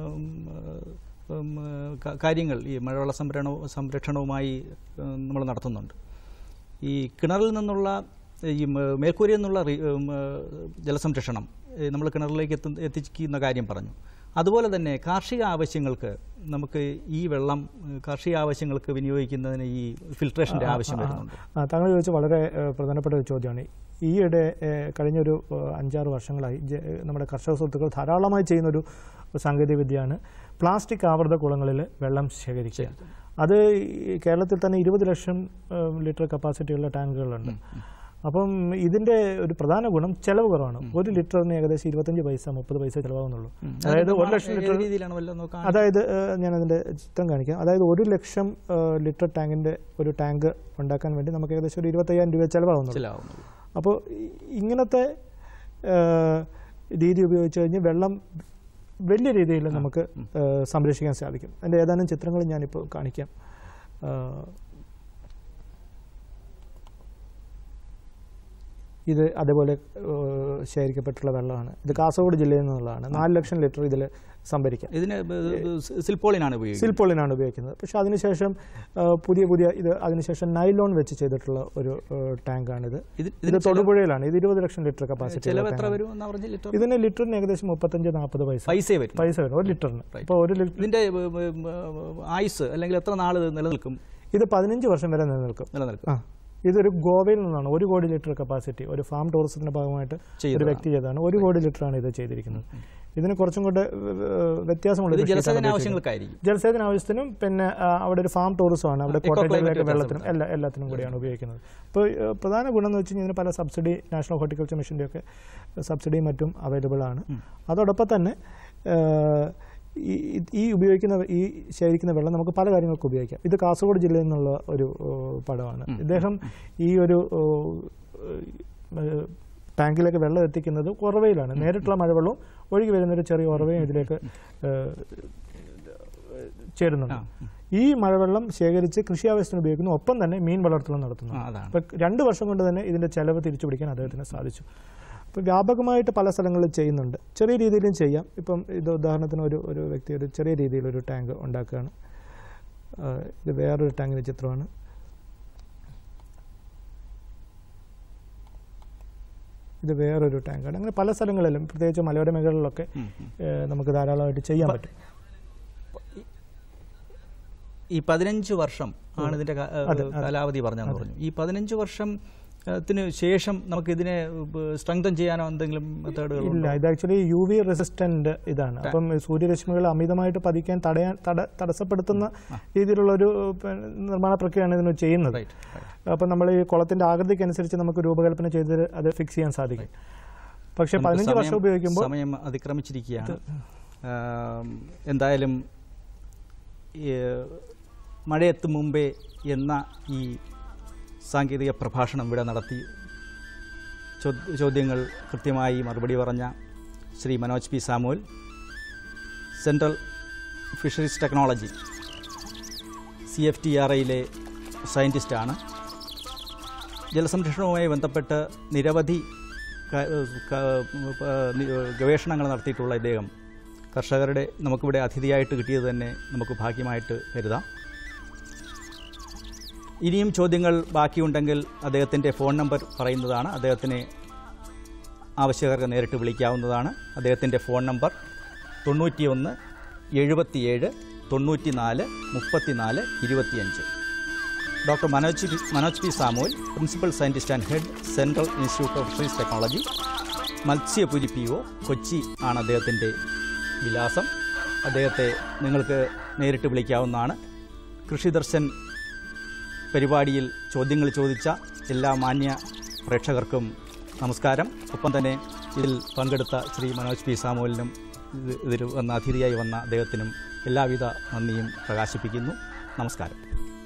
ഉം, ക- കാര്യങ്ങൾ ഈ മഴവെള്ള സംഭരണവും സംരക്ഷണവുമായി നമ്മൾ നടത്തുന്നുണ്ട് ഈ കിണറിൽ നിന്നുള്ള ഈ മ- മേൽക്കൂരയിൽ നിന്നുള്ള റി- ഉം, ഏഹ് ജലസംരക്ഷണം നമ്മൾ കിണറിലേക്ക് എത്തു എത്തിക്കുന്ന കാര്യം പറഞ്ഞു അതുപോലെ തന്നെ കാർഷിക ആവശ്യങ്ങൾക്ക് നമുക്ക് ഈ വെള്ളം ഏഹ് കാർഷിക ആവശ്യങ്ങൾക്ക് വിനിയോഗിക്കുന്നതിന് ഈ ഫിൽട്രേഷൻ്റെ ആവശ്യം വരുന്നുണ്ട് ആ, താങ്കൾ ചോദിച്ച വളരെ ഏഹ്, പ്രധാനപ്പെട്ട ഒരു ചോദ്യമാണ് ഈയിടെ ഏഹ്, കഴിഞ്ഞൊരു ഏഹ്, അഞ്ചാറ് വർഷങ്ങളായി ജ- ഏഹ്, നമ്മുടെ കർഷക സുഹൃത്തുക്കൾ ധാരാളമായി ചെയ്യുന്നൊരു സാങ്കേതിക വിദ്യയാണ് പ്ലാസ്റ്റിക് ആവൃത കുളങ്ങളിൽ വെള്ളം ശേഖരിക്കുക അത് ഈ കേരളത്തിൽ തന്നെ ഇരുപത് ലക്ഷം ഏഹ്, ലിറ്റർ കപ്പാസിറ്റിയുള്ള ടാങ്കുകളുണ്ട് അപ്പം ഇതിന്റെ ഒരു പ്രധാന ഗുണം ചെലവ് കുറവാണ് ഒരു ലിറ്ററിന് ഏകദേശം ഇരുപത്തഞ്ച് പൈസ മുപ്പത് പൈസ ചിലവാകുന്നുള്ളൂ അതായത് ഒരു ലക്ഷം ഏത് ലിറ്റർ രീതിയിലാണ് വല്ലതും നോക്കാൻ അതായത് ഏഹ്, ഞാനതിൻ്റെ ചിത്രം കാണിക്കാം അതായത് ഒരു ലക്ഷം ഏഹ്, ലിറ്റർ ടാങ്കിൻ്റെ ഒരു ടാങ്ക് ഉണ്ടാക്കാൻ വേണ്ടി നമുക്ക് ഏകദേശം ഒരു ഇരുപത്തയ്യായിരം രൂപ ചിലവാകുന്നുള്ളൂ ചിലവാകുന്നത് അപ്പോൾ ഇ- ഇങ്ങനത്തെ ഏഹ്, രീതി ഉപയോഗിച്ച് കഴിഞ്ഞ് വെള്ളം വലിയ രീതിയിൽ നമുക്ക് ഏഹ്, സംരക്ഷിക്കാൻ സാധിക്കും അതിൻ്റെ ഏതാനും ചിത്രങ്ങൾ ഞാനിപ്പോൾ കാണിക്കാം ഏഹ്, ഇത് അതേപോലെ ഏഹ്, ശേഖരിക്കപ്പെട്ടുള്ള വെള്ളമാണ് ഇത് കാസർഗോഡ് ജില്ലയിൽ നിന്നുള്ളതാണ് നാല് ലക്ഷം ലിറ്റർ ഇതിൽ സംഭരിക്കാം ഇതിന് ബ- ബ- സിൽപ്പോളിനാണ് ഉപയോഗിക്കുന്നത് സിൽപോളിനാണ് ഉപയോഗിക്കുന്നത് പക്ഷേ അതിനുശേഷം ആ, പുതിയ പുതിയ ഇത് അതിനുശേഷം നൈലോൺ വെച്ച് ചെയ്തിട്ടുള്ള ഒരു ടാങ്കാണിത് ഇത് ഇത് ഇതിന് തൊടുപുഴയിലാണ് ഇത് ഇരുപത് ലക്ഷം ലിറ്റർ കപ്പാസിറ്റി ചിലവ് എത്ര വരും എന്നാ പറഞ്ഞ ലിറ്റർ ഇതിന് ലിറ്ററിന് ഏകദേശം മുപ്പത്തഞ്ച് നാൽപ്പത് പൈസ പൈസ വരും പൈസ വരും ഒരു ലിറ്ററിന് ഇപ്പോൾ ഒരു ലിറ്റർ ഇതിന്റെ ബ- ബ- ബ- ആയുസ് അല്ലെങ്കിൽ എത്ര നാൾ നിലനിൽക്കും ഇത് പതിനഞ്ച് വർഷം വരെ നിലനിൽക്കും നിലനിൽക്കും ആ ഇതൊരു ഗോവയിൽ നിന്നാണ് ഒരു കോടി ലിറ്റർ കപ്പാസിറ്റി ഒരു ഫാം ടൂറിസത്തിന്റെ ഭാഗമായിട്ട് ഒരു ചെയ്തതാണ്. വ്യക്തി ചെയ്തതാണ് ഒരു കോടി ലിറ്ററാണ് ഇത് ചെയ്തിരിക്കുന്നത് ഇതിന് കുറച്ചും കൂടെ ഏഹ്, വ്യത്യാസമുള്ള ഇത് ഒരു sheet ആണ് ജലസേചന ഉപയോഗിച്ചിരിക്കുന്നത്. ആവശ്യങ്ങൾക്കായിരിക്കും ജലസേചന ആവശ്യത്തിനും പിന്നെ ആ, അവിടെ ഒരു ഫാം ടൂറിസമാണ് അവിടെ eco climate കോട്ടയത്തിലേക്ക് വെള്ളത്തിനും എല്ലാ എല്ലാത്തിനും കൂടിയാണ് ഉപയോഗിക്കുന്നത് ഇപ്പോൾ ഏഹ്, പ്രധാന ഗുണം എന്ന് വെച്ച് കഴിഞ്ഞാൽ ഇതിന് പല സബ്സിഡി നാഷണൽ ഹോർട്ടിക്കൾച്ചർ മിഷൻ്റെ ഒക്കെ സബ്സിഡിയും മറ്റും അവൈലബിൾ ആണ് അതോടൊപ്പം തന്നെ ഏഹ്, ഈ ഈ- ഈ ഉപയോഗിക്കുന്ന ഈ ശേഖരിക്കുന്ന വെള്ളം നമുക്ക് പല കാര്യങ്ങൾക്ക് ഉപയോഗിക്കാം ഇത് കാസർഗോഡ് ജില്ലയിൽ നിന്നുള്ള ഒരു ഏഹ്, പടമാണ് ഇദ്ദേഹം ഈ ഒരു ഏഹ്, ടാങ്കിലേക്ക് വെള്ളം എത്തിക്കുന്നത് ഉറവയിലാണ് നേരിട്ടുള്ള മഴവെള്ളവും ഒഴുകി വരുന്ന ഒരു ചെറിയ ഉറവയും ഇതിലേക്ക് ഏഹ്, ചേരുന്നുണ്ട് ഈ മഴവെള്ളം ശേഖരിച്ച് കൃഷി ആവശ്യത്തിന് ഉപയോഗിക്കുന്നു ഒപ്പം തന്നെ മീൻ വളർത്തലും നടത്തുന്നു ആ, അതാണ്. അപ്പൊ രണ്ട് വർഷം കൊണ്ട് തന്നെ ഇതിന്റെ ചെലവ് തിരിച്ചു പിടിക്കാൻ അദ്ദേഹത്തിന് സാധിച്ചു അപ്പോൾ വ്യാപകമായിട്ട് പല സ്ഥലങ്ങളിൽ ചെയ്യുന്നുണ്ട് ചെറിയ രീതിയിലും ചെയ്യാം ഇപ്പം ഇത് ഉദാഹരണത്തിന് ഒരു ഒരു വ്യക്തി ഒരു ചെറിയ രീതിയിൽ ഒരു ടാങ്ക് ഉണ്ടാക്കുകയാണ് ആ, ഇത് വേറൊരു ടാങ്കിന്റെ ചിത്രമാണ് ഇത് വേറൊരു ടാങ്കാണ് അങ്ങനെ പല സ്ഥലങ്ങളിലും പ്രത്യേകിച്ച് മലയോര മേഖലകളിലൊക്കെ ഏഹ്, നമുക്ക് ധാരാളമായിട്ട് ചെയ്യാൻ പറ്റും ഈ പതിനഞ്ച് വർഷം ആണ് ഇതിന്റെ ക- ഏഹ് അതെ, അതെ. കാലാവധി പറഞ്ഞെന്ന് പറഞ്ഞു ഈ പതിനഞ്ച് വർഷം ഏഹ്, ത്തിന് ശേഷം നമുക്ക് ഇതിനെ സ്ട്രെങ്തൻ ചെയ്യാനോ എന്തെങ്കിലും മെത്തേഡുകൾ ഇല്ല ഇത് ആക്ച്വലി യു വി റെസിസ്റ്റന്റ് ഇതാണ് അപ്പം സൂര്യരശ്മികൾ അമിതമായിട്ട് പതിക്കാൻ തടയാൻ തട തടസ്സപ്പെടുത്തുന്ന രീതിയിലുള്ള ഒരു പിന്നെ, നിർമ്മാണ പ്രക്രിയയാണ് ഇതിന് ചെയ്യുന്നത് Right, അപ്പം നമ്മൾ ഈ കുളത്തിന്റെ ആകൃതിക്ക് അനുസരിച്ച് നമുക്ക് രൂപകൽപ്പന ചെയ്ത് അത് ഫിക്സ് ചെയ്യാൻ സാധിക്കും പക്ഷേ നമുക്ക് പതിനഞ്ച് വർഷം സമയം- ഉപയോഗിക്കുമ്പോൾ സമയം അതിക്രമിച്ചിരിക്കുകയാണ് ആം, എന്തായാലും ഈ, മഴയെത്തും മുമ്പേ എന്ന ഈ സാങ്കേതിക പ്രഭാഷണം ഇവിടെ നടത്തി ചോ- ചോദ്യങ്ങൾ കൃത്യമായി മറുപടി പറഞ്ഞ Shri Manoj P Samuel central fisheries technology C F T R ഐയിലെ സയൻറ്റിസ്റ്റാണ് ജലസംരക്ഷണവുമായി ബന്ധപ്പെട്ട് നിരവധി ക- ക- പ- നി- ഗവേഷണങ്ങൾ നടത്തിയിട്ടുള്ള ഇദ്ദേഹം കർഷകരുടെ നമുക്കിവിടെ അതിഥിയായിട്ട് കിട്ടിയത് തന്നെ നമുക്ക് ഭാഗ്യമായിട്ട് കരുതാം ഇനിയും ചോദ്യങ്ങൾ ബാക്കിയുണ്ടെങ്കിൽ അദ്ദേഹത്തിൻ്റെ ഫോൺ നമ്പർ പറയുന്നതാണ് അദ്ദേഹത്തിന് ആവശ്യക്കാർക്ക് നേരിട്ട് വിളിക്കാവുന്നതാണ് അദ്ദേഹത്തിൻ്റെ ഫോൺ നമ്പർ തൊണ്ണൂറ്റിയൊന്ന് എഴുപത്തിയേഴ് തൊണ്ണൂറ്റിനാല് മുപ്പത്തിനാല് ഇരുപത്തിയഞ്ച് doctor Manoj P Manoj P Samuel principal scientist and head central institute of fisheries technology Matsyapuri P O Kochi ആണ് അദ്ദേഹത്തിൻ്റെ വിലാസം അദ്ദേഹത്തെ നിങ്ങൾക്ക് നേരിട്ട് വിളിക്കാവുന്നതാണ് കൃഷി ദർശൻ പരിപാടിയിൽ ചോദ്യങ്ങൾ ചോദിച്ച എല്ലാ മാന്യ പ്രേക്ഷകർക്കും നമസ്കാരം ഒപ്പം തന്നെ ഇതിൽ പങ്കെടുത്ത ശ്രീ മനോജ് പി സാമുവലിനും ഇത് ഇതിൽ വന്ന അതിഥിയായി വന്ന അദ്ദേഹത്തിനും എല്ലാവിധ നന്ദിയും പ്രകാശിപ്പിക്കുന്നു നമസ്കാരം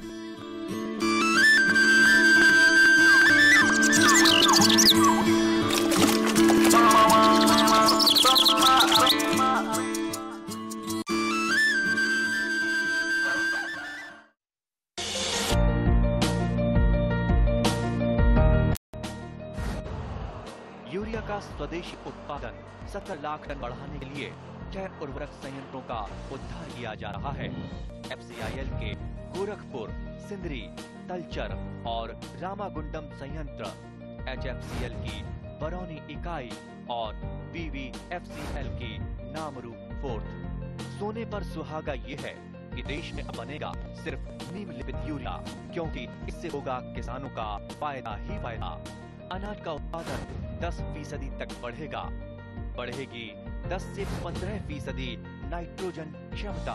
यूरिया का स्वदेशी उत्पादन 70 लाख टन बढ़ाने के लिए छह उर्वरक संयंत्रों का उद्धार किया जा रहा है एफसीआईएल के गोरखपुर सिंदरी तलचर और रामागुंडम संयंत्र एचएफसीएल की बरौनी इकाई और बीवीएफसीएल की नामरू फोर्थ सोने पर सुहागा ये है कि देश में अब बनेगा सिर्फ निम्नलिखित यूरिया क्योंकि इससे होगा किसानों का फायदा ही फायदा अनाज का उत्पादन 10 फीसदी तक बढ़ेगा बढ़ेगी 10 से 15 फीसदी नाइट्रोजन क्षमता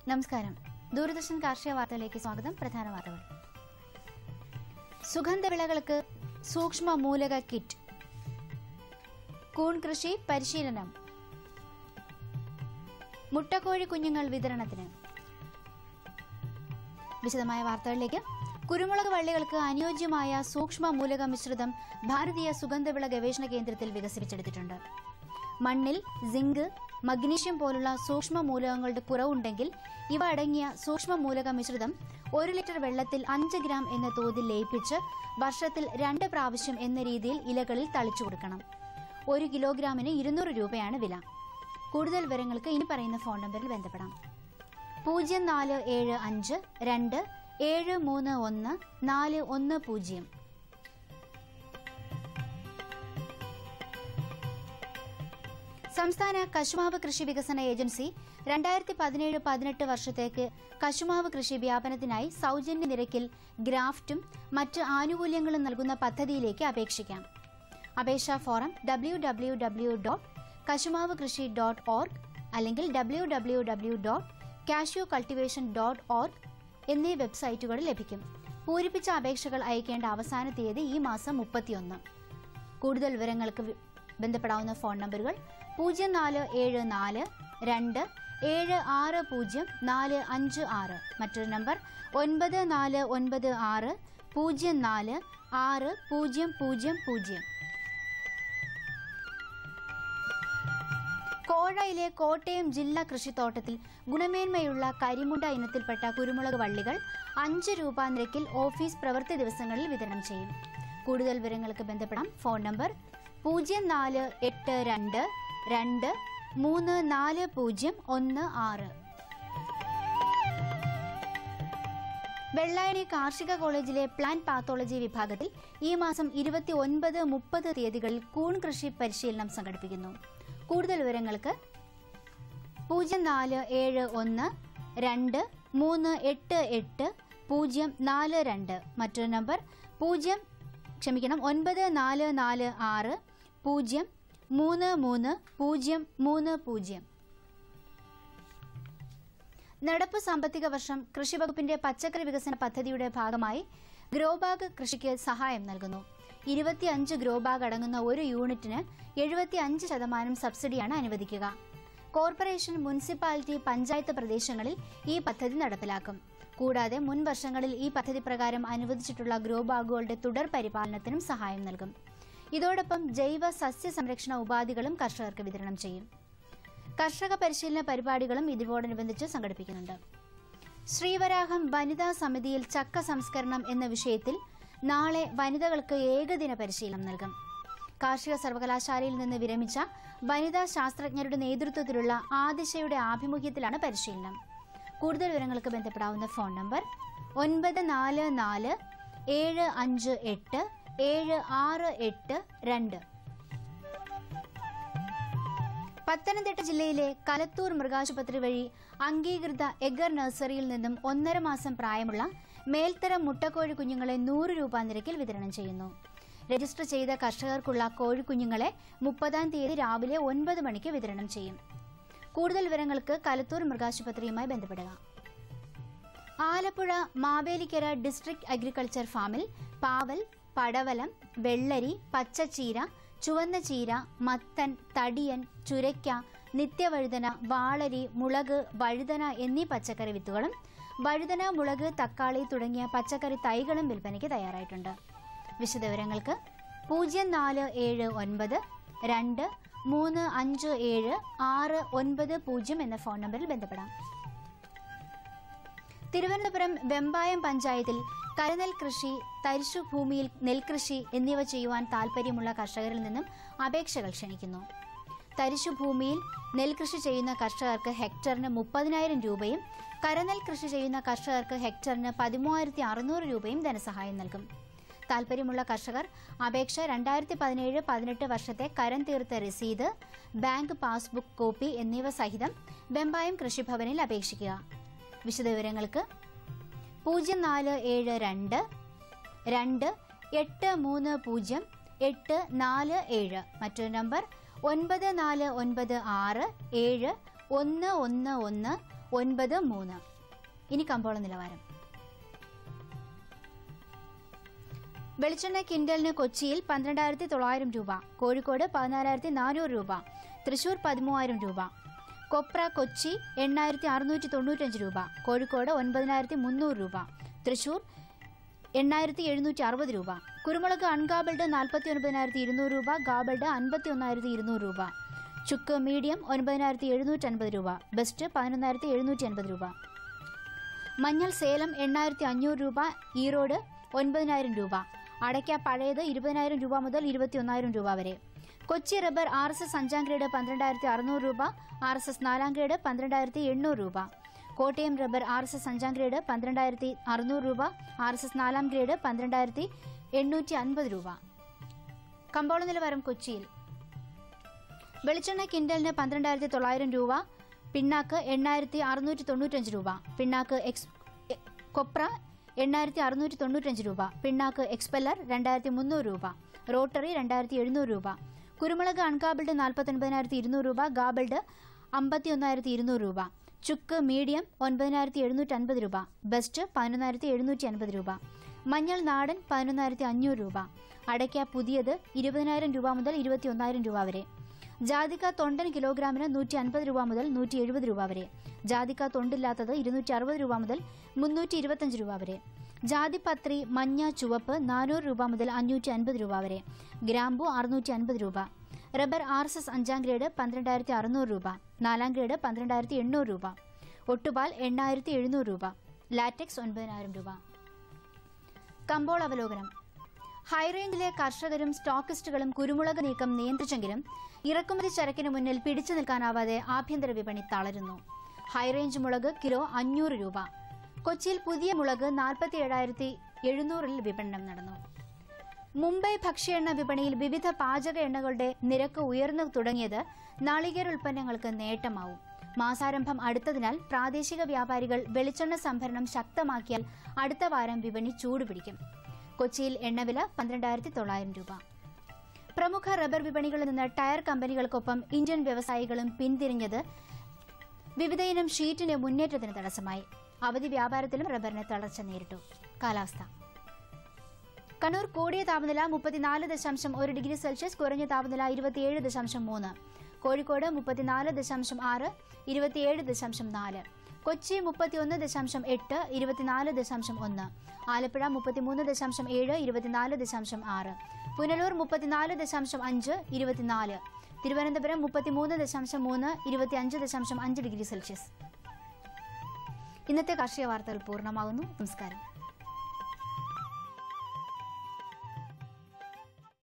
നമസ്കാരം ദൂരദർശൻ കാർഷിക വാർത്തയിലേക്ക് സ്വാഗതം പ്രധാന വാർത്തകൾ സുഗന്ധവിളകൾക്ക് സൂക്ഷ്മ മൂലക കിറ്റ് കൂൺ കൃഷി പരിശീലനം മുട്ടക്കോഴി കുഞ്ഞുങ്ങൾ വിതരണത്തിന് വിശദമായ വാർത്തകളിലേക്ക് കുരുമുളക് വള്ളികൾക്ക് അനുയോജ്യമായ സൂക്ഷ്മ മൂലക മിശ്രിതം ഭാരതീയ സുഗന്ധവിള ഗവേഷണ കേന്ദ്രത്തിൽ വികസിപ്പിച്ചെടുത്തിട്ടുണ്ട് മണ്ണിൽ സിങ്ക് മഗ്നീഷ്യം പോലുള്ള സൂക്ഷ്മ മൂലകങ്ങളുടെ കുറവുണ്ടെങ്കിൽ ഇവ അടങ്ങിയ സൂക്ഷ്മ മൂലക മിശ്രിതം ഒരു ലിറ്റർ വെള്ളത്തിൽ അഞ്ച് ഗ്രാം എന്ന തോതിൽ ലയിപ്പിച്ച് വർഷത്തിൽ രണ്ട് പ്രാവശ്യം എന്ന രീതിയിൽ ഇലകളിൽ തളിച്ചു കൊടുക്കണം ഒരു കിലോഗ്രാമിന് ഇരുന്നൂറ് രൂപയാണ് വില കൂടുതൽ വിവരങ്ങൾക്ക് ഇനി പറയുന്ന ഫോൺ നമ്പറിൽ ബന്ധപ്പെടാം പൂജ്യം നാല് ഏഴ് അഞ്ച് രണ്ട് ഏഴ് മൂന്ന് ഒന്ന് നാല് ഒന്ന് പൂജ്യം സംസ്ഥാന കശുമാവ് കൃഷി വികസന ഏജൻസി രണ്ടായിരത്തി പതിനേഴ് പതിനെട്ട് വർഷത്തേക്ക് കശുമാവ് കൃഷി വ്യാപനത്തിനായി സൗജന്യ നിരക്കിൽ ഗ്രാഫ്റ്റും മറ്റ് ആനുകൂല്യങ്ങളും നൽകുന്ന പദ്ധതിയിലേക്ക് അപേക്ഷിക്കാം അപേക്ഷാ form W W W dot കശുമാവ് കൃഷി ഡോട്ട് ഓർഗ് അല്ലെങ്കിൽ W W W dot cashew cultivation dot org എന്നീ വെബ്സൈറ്റുകളിൽ ലഭിക്കും പൂരിപ്പിച്ച അപേക്ഷകൾ അയക്കേണ്ട അവസാന തീയതി ഈ മാസം മുപ്പത്തിയൊന്ന് കൂടുതൽ വിവരങ്ങൾക്ക് വി- ബന്ധപ്പെടാവുന്ന ഫോൺ നമ്പറുകൾ പൂജ്യം നാല് ഏഴ് നാല് രണ്ട് ഏഴ് ആറ് പൂജ്യം നാല് അഞ്ച് ആറ് മറ്റൊരു നമ്പർ ഒൻപത് നാല് ഒൻപത് ആറ് പൂജ്യം നാല് ആറ് പൂജ്യം പൂജ്യം പൂജ്യം കോഴയിലെ കോട്ടയം ജില്ലാ കൃഷിത്തോട്ടത്തിൽ ഗുണമേന്മയുള്ള കരിമുണ്ട ഇനത്തിൽപ്പെട്ട കുരുമുളക് വള്ളികൾ അഞ്ച് രൂപ നിരക്കിൽ ഓഫീസ് പ്രവൃത്തി ദിവസങ്ങളിൽ വിതരണം ചെയ്യും കൂടുതൽ വിവരങ്ങൾക്ക് ബന്ധപ്പെടാം ഫോൺ നമ്പർ പൂജ്യം നാല് എട്ട് രണ്ട് രണ്ട് മൂന്ന് നാല് പൂജ്യം ഒന്ന് ആറ് വെള്ളായണി കാർഷിക കോളേജിലെ പ്ലാന്റ് പാത്തോളജി വിഭാഗത്തിൽ ഈ മാസം ഇരുപത്തി ഒൻപത് മുപ്പത് തീയതികളിൽ കൂൺ കൃഷി പരിശീലനം സംഘടിപ്പിക്കുന്നു കൂടുതൽ വിവരങ്ങൾക്ക് പൂജ്യം നാല് ഏഴ് ഒന്ന് രണ്ട് മൂന്ന് എട്ട് എട്ട് പൂജ്യം നാല് രണ്ട് മറ്റൊരു നമ്പർ പൂജ്യം ക്ഷമിക്കണം ഒൻപത് നാല് നാല് ആറ് പൂജ്യം മൂന്ന് മൂന്ന് പൂജ്യം മൂന്ന് പൂജ്യം നടപ്പ് സാമ്പത്തിക വർഷം കൃഷിവകുപ്പിന്റെ പച്ചക്കറി വികസന പദ്ധതിയുടെ ഭാഗമായി ഗ്രോബാഗ് കൃഷിക്ക് സഹായം നൽകുന്നു ഇരുപത്തിയഞ്ച് ഗ്രോബാഗ് അടങ്ങുന്ന ഒരു യൂണിറ്റിന് എഴുപത്തിയഞ്ച് ശതമാനം സബ്സിഡിയാണ് അനുവദിക്കുക കോർപ്പറേഷൻ മുനിസിപ്പാലിറ്റി പഞ്ചായത്ത് പ്രദേശങ്ങളിൽ ഈ പദ്ധതി നടപ്പിലാക്കും കൂടാതെ മുൻ വർഷങ്ങളിൽ ഈ പദ്ധതി പ്രകാരം അനുവദിച്ചിട്ടുള്ള ഗ്രോബാഗുകളുടെ തുടർ പരിപാലനത്തിനും സഹായം നൽകും ഇതോടൊപ്പം ജൈവ സസ്യ സംരക്ഷണ ഉപാധികളും കർഷകർക്ക് വിതരണം ചെയ്യും കർഷക പരിശീലന പരിപാടികളും ഇതിനോടനുബന്ധിച്ച് സംഘടിപ്പിക്കുന്നുണ്ട് ശ്രീവരാഹം വനിതാ സമിതിയിൽ ചക്ക സംസ്കരണം എന്ന വിഷയത്തിൽ നാളെ വനിതകൾക്ക് ഏകദിന പരിശീലനം നൽകും കാർഷിക സർവകലാശാലയിൽ നിന്ന് വിരമിച്ച വനിതാ ശാസ്ത്രജ്ഞരുടെ നേതൃത്വത്തിലുള്ള ആദിശയുടെ ആഭിമുഖ്യത്തിലാണ് പരിശീലനം കൂടുതൽ വിവരങ്ങൾക്ക് ബന്ധപ്പെടാവുന്ന ഫോൺ നമ്പർ ഒൻപത് നാല് നാല് ഏഴ് അഞ്ച് എട്ട് ഏഴ് ആറ് എട്ട് രണ്ട് പത്തനംതിട്ട ജില്ലയിലെ കലത്തൂർ മൃഗാശുപത്രി വഴി അംഗീകൃത എഗർ നഴ്സറിയിൽ നിന്നും ഒന്നര മാസം പ്രായമുള്ള മേൽത്തരം മുട്ടക്കോഴി കുഞ്ഞുങ്ങളെ നൂറ് രൂപ നിരക്കിൽ വിതരണം ചെയ്യുന്നു രജിസ്റ്റർ ചെയ്ത കർഷകർക്കുള്ള കോഴിക്കുഞ്ഞുങ്ങളെ മുപ്പതാം തീയതി രാവിലെ ഒൻപത് മണിക്ക് വിതരണം ചെയ്യും കൂടുതൽ വിവരങ്ങൾക്ക് കലത്തൂർ മൃഗാശുപത്രിയുമായി ബന്ധപ്പെടുക ആലപ്പുഴ മാവേലിക്കര ഡിസ്ട്രിക്ട് അഗ്രികൾച്ചർ ഫാമിൽ പാവൽ പടവലം വെള്ളരി പച്ചച്ചീര ചുവന്ന ചീര മത്തൻ തടിയൻ ചുരയ്ക്ക നിത്യവഴുതന വാളരി മുളക് വഴുതന എന്നീ പച്ചക്കറി വിത്തുകളും വഴുതന മുളക് തക്കാളി തുടങ്ങിയ പച്ചക്കറി തൈകളും വിൽപ്പനയ്ക്ക് തയ്യാറായിട്ടുണ്ട് വിശദവിവരങ്ങൾക്ക് പൂജ്യം നാല് ഏഴ് ഒൻപത് രണ്ട് മൂന്ന് അഞ്ച് ഏഴ് ആറ് ഒൻപത് പൂജ്യം എന്ന ഫോൺ നമ്പറിൽ ബന്ധപ്പെടാം തിരുവനന്തപുരം വെമ്പായം പഞ്ചായത്തിൽ കരനെൽ കൃഷി തരിശു ഭൂമിയിൽ നെൽകൃഷി എന്നിവ ചെയ്യുവാൻ താൽപ്പര്യമുള്ള കർഷകരിൽ നിന്നും അപേക്ഷകൾ ക്ഷണിക്കുന്നു തരിശു ഭൂമിയിൽ നെൽകൃഷി ചെയ്യുന്ന കർഷകർക്ക് ഹെക്ടറിന് മുപ്പതിനായിരം രൂപയും കരനെൽ കൃഷി ചെയ്യുന്ന കർഷകർക്ക് ഹെക്ടറിന് പതിമൂവായിരത്തി അറുന്നൂറ് രൂപയും ധനസഹായം നൽകും താൽപ്പര്യമുള്ള കർഷകർ അപേക്ഷ രണ്ടായിരത്തി പതിനേഴ് പതിനെട്ട് വർഷത്തെ കരം തീർത്ത രസീത് ബാങ്ക് പാസ്ബുക്ക് കോപ്പി എന്നിവ സഹിതം വെമ്പായം കൃഷിഭവനിൽ അപേക്ഷിക്കുക വിശദവിവരങ്ങൾക്ക് പൂജ്യം നാല് ഏഴ് രണ്ട് രണ്ട് എട്ട് മൂന്ന് പൂജ്യം എട്ട് നാല് ഏഴ് മറ്റൊരു നമ്പർ ഒൻപത് നാല് ഒൻപത് ആറ് ഏഴ് ഒന്ന് ഒന്ന് ഒന്ന് ഒൻപത് മൂന്ന് ഇനി കമ്പോള നിലവാരം വെളിച്ചെണ്ണ കിൻഡലിന് കൊച്ചിയിൽ പന്ത്രണ്ടായിരത്തി തൊള്ളായിരം രൂപ കോഴിക്കോട് പതിനാലായിരത്തി നാനൂറ് രൂപ തൃശൂർ പതിമൂവായിരം രൂപ കൊപ്ര കൊച്ചി എണ്ണായിരത്തി അറുന്നൂറ്റി തൊണ്ണൂറ്റഞ്ച് രൂപ കോഴിക്കോട് ഒൻപതിനായിരത്തി മുന്നൂറ് രൂപ തൃശൂർ എണ്ണായിരത്തി എഴുന്നൂറ്റി അറുപത് രൂപ കുരുമുളക് അൺഗാബിൾഡ് നാൽപ്പത്തി ഒൻപതിനായിരത്തി ഇരുന്നൂറ് രൂപ ഗാബിൾഡ് അൻപത്തി ഒന്നായിരത്തി ഇരുന്നൂറ് രൂപ ചുക്ക് മീഡിയം ഒൻപതിനായിരത്തി എഴുന്നൂറ്റി അൻപത് രൂപ ബെസ്റ്റ് പതിനൊന്നായിരത്തി എഴുന്നൂറ്റി അൻപത് രൂപ മഞ്ഞൾ സേലം എണ്ണായിരത്തി അഞ്ഞൂറ് രൂപ ഈറോഡ് ഒൻപതിനായിരം രൂപ അടയ്ക്ക പഴയത് ഇരുപതിനായിരം രൂപ മുതൽ ഇരുപത്തിയൊന്നായിരം രൂപ വരെ Kochi rubber R S S അഞ്ചാം ഗ്രേഡ് പന്ത്രണ്ടായിരത്തി അറുന്നൂറ് രൂപ ആർ എസ് എസ് നാലാം ഗ്രേഡ് പന്ത്രണ്ടായിരത്തി എണ്ണൂറ് രൂപ Kottayam rubber R S S അഞ്ചാം ഗ്രേഡ് പന്ത്രണ്ടായിരത്തി അറുന്നൂറ് രൂപ ആർ എസ് എസ് നാലാം ഗ്രേഡ് പന്ത്രണ്ടായിരത്തി എണ്ണൂറ്റി അൻപത് രൂപ കമ്പോള നിലവാരം കൊച്ചിയിൽ വെളിച്ചെണ്ണ കിൻഡലിന് പന്ത്രണ്ടായിരത്തി തൊള്ളായിരം രൂപ പിണ്ണാക്ക് എണ്ണായിരത്തി അറുന്നൂറ്റി തൊണ്ണൂറ്റഞ്ച് രൂപ പിണ്ണാക്ക് എക്സ് എ- കൊപ്ര എണ്ണായിരത്തി അറുന്നൂറ്റി തൊണ്ണൂറ്റഞ്ച് രൂപ പിണ്ണാക്ക് എക്സ്പെല്ലർ രണ്ടായിരത്തി മുന്നൂറ് രൂപ റോട്ടറി രണ്ടായിരത്തി എഴുന്നൂറ് രൂപ കുരുമുളക് അൺഗാബിൾഡ് നാൽപ്പത്തൊൻപതിനായിരത്തി ഇരുന്നൂറ് രൂപ ഗാബിൾഡ് അമ്പത്തി ഒന്നായിരത്തി ഇരുന്നൂറ് രൂപ ചുക്ക് മീഡിയം ഒൻപതിനായിരത്തി എഴുന്നൂറ്റി അൻപത് രൂപ ബെസ്റ്റ് പതിനൊന്നായിരത്തി എഴുന്നൂറ്റി അൻപത് രൂപ മഞ്ഞൾ നാടൻ പതിനൊന്നായിരത്തി അഞ്ഞൂറ് രൂപ അടയ്ക്ക പുതിയത് ഇരുപതിനായിരം രൂപ മുതൽ ഇരുപത്തി ഒന്നായിരം രൂപ വരെ ജാതിക്ക തൊണ്ടൻ കിലോഗ്രാമിന് നൂറ്റി അൻപത് രൂപ മുതൽ നൂറ്റി എഴുപത് രൂപ വരെ ജാതിക്ക തൊണ്ടില്ലാത്തത് ഇരുന്നൂറ്റി അറുപത് രൂപ മുതൽ മുന്നൂറ്റി ഇരുപത്തഞ്ച് രൂപ വരെ ജാതിപത്രി മഞ്ഞ ചുവപ്പ് നാനൂറ് രൂപ മുതൽ അഞ്ഞൂറ്റി അൻപത് രൂപ വരെ ഗ്രാമ്പു അറുന്നൂറ്റി അൻപത് രൂപ റബ്ബർ ആർ എസ് എസ് അഞ്ചാം ഗ്രേഡ് പന്ത്രണ്ടായിരത്തി അറുന്നൂറ് രൂപ നാലാം ഗ്രേഡ് പന്ത്രണ്ടായിരത്തി എണ്ണൂറ് രൂപ ഒട്ടുപാൽ എണ്ണായിരത്തി എഴുന്നൂറ് രൂപ ലാറ്റക്സ് ഒൻപതിനായിരം രൂപ കമ്പോൾ അവലോകനം ഹൈറേഞ്ചിലെ കർഷകരും സ്റ്റോക്കിസ്റ്റുകളും കുരുമുളക് നീക്കം നിയന്ത്രിച്ചെങ്കിലും ഇറക്കുമതി ചരക്കിന് മുന്നിൽ പിടിച്ചു നിൽക്കാനാവാതെ ആഭ്യന്തര വിപണി തളരുന്നു ഹൈറേഞ്ച് മുളക് കിലോ അഞ്ഞൂറ് രൂപ കൊച്ചിയിൽ പുതിയ മുളക് നാൽപ്പത്തി ഏഴായിരത്തി എഴുന്നൂറിൽ വിപണനം നടന്നു മുംബൈ ഭക്ഷ്യ എണ്ണ വിപണിയിൽ വിവിധ പാചക എണ്ണകളുടെ നിരക്ക് ഉയർന്നു തുടങ്ങിയത് നാളികേര ഉൽപ്പന്നങ്ങൾക്ക് നേട്ടമാവും മാസാരംഭം അടുത്തതിനാൽ പ്രാദേശിക വ്യാപാരികൾ വെളിച്ചെണ്ണ സംഭരണം ശക്തമാക്കിയാൽ അടുത്ത വാരം വിപണി ചൂടുപിടിക്കും കൊച്ചിയിൽ എണ്ണവില പന്ത്രണ്ടായിരത്തി തൊള്ളായിരം രൂപ പ്രമുഖ റബ്ബർ വിപണികളിൽ നിന്ന് ടയർ കമ്പനികൾക്കൊപ്പം ഇന്ത്യൻ വ്യവസായികളും പിന്തിരിഞ്ഞത് വിവിധയിനം ഷീറ്റിന്റെ മുന്നേറ്റത്തിന് തടസ്സമായി അവധി വ്യാപാരത്തിലും റബ്ബറിന് തളർച്ച നേരിട്ടു കാലാവസ്ഥ കണ്ണൂർ കൂടിയ താപനില മുപ്പത്തിനാല് ദശാംശം ഒരു ഡിഗ്രി സെൽഷ്യസ് കുറഞ്ഞ താപനില ഇരുപത്തിയേഴ് ദശാംശം മൂന്ന് കോഴിക്കോട് മുപ്പത്തിനാല് ദശാംശം ആറ് ഇരുപത്തിയേഴ് ദശാംശം നാല് കൊച്ചി മുപ്പത്തിയൊന്ന് ദശാംശം എട്ട് ഇരുപത്തിനാല് ദശാംശം ഒന്ന് ആലപ്പുഴ മുപ്പത്തിമൂന്ന് ദശാംശം ഏഴ് ഇരുപത്തിനാല് ദശാംശം ആറ് പുനലൂർ മുപ്പത്തിനാല് ദശാംശം അഞ്ച് ഇരുപത്തിനാല് തിരുവനന്തപുരം മുപ്പത്തിമൂന്ന് ദശാംശം മൂന്ന് ഇരുപത്തിയഞ്ച് ദശാംശം അഞ്ച് ഡിഗ്രി സെൽഷ്യസ് ഇന്നത്തെ കാർഷിക വാർത്തകൾ പൂർണ്ണമാകുന്നു നമസ്കാരം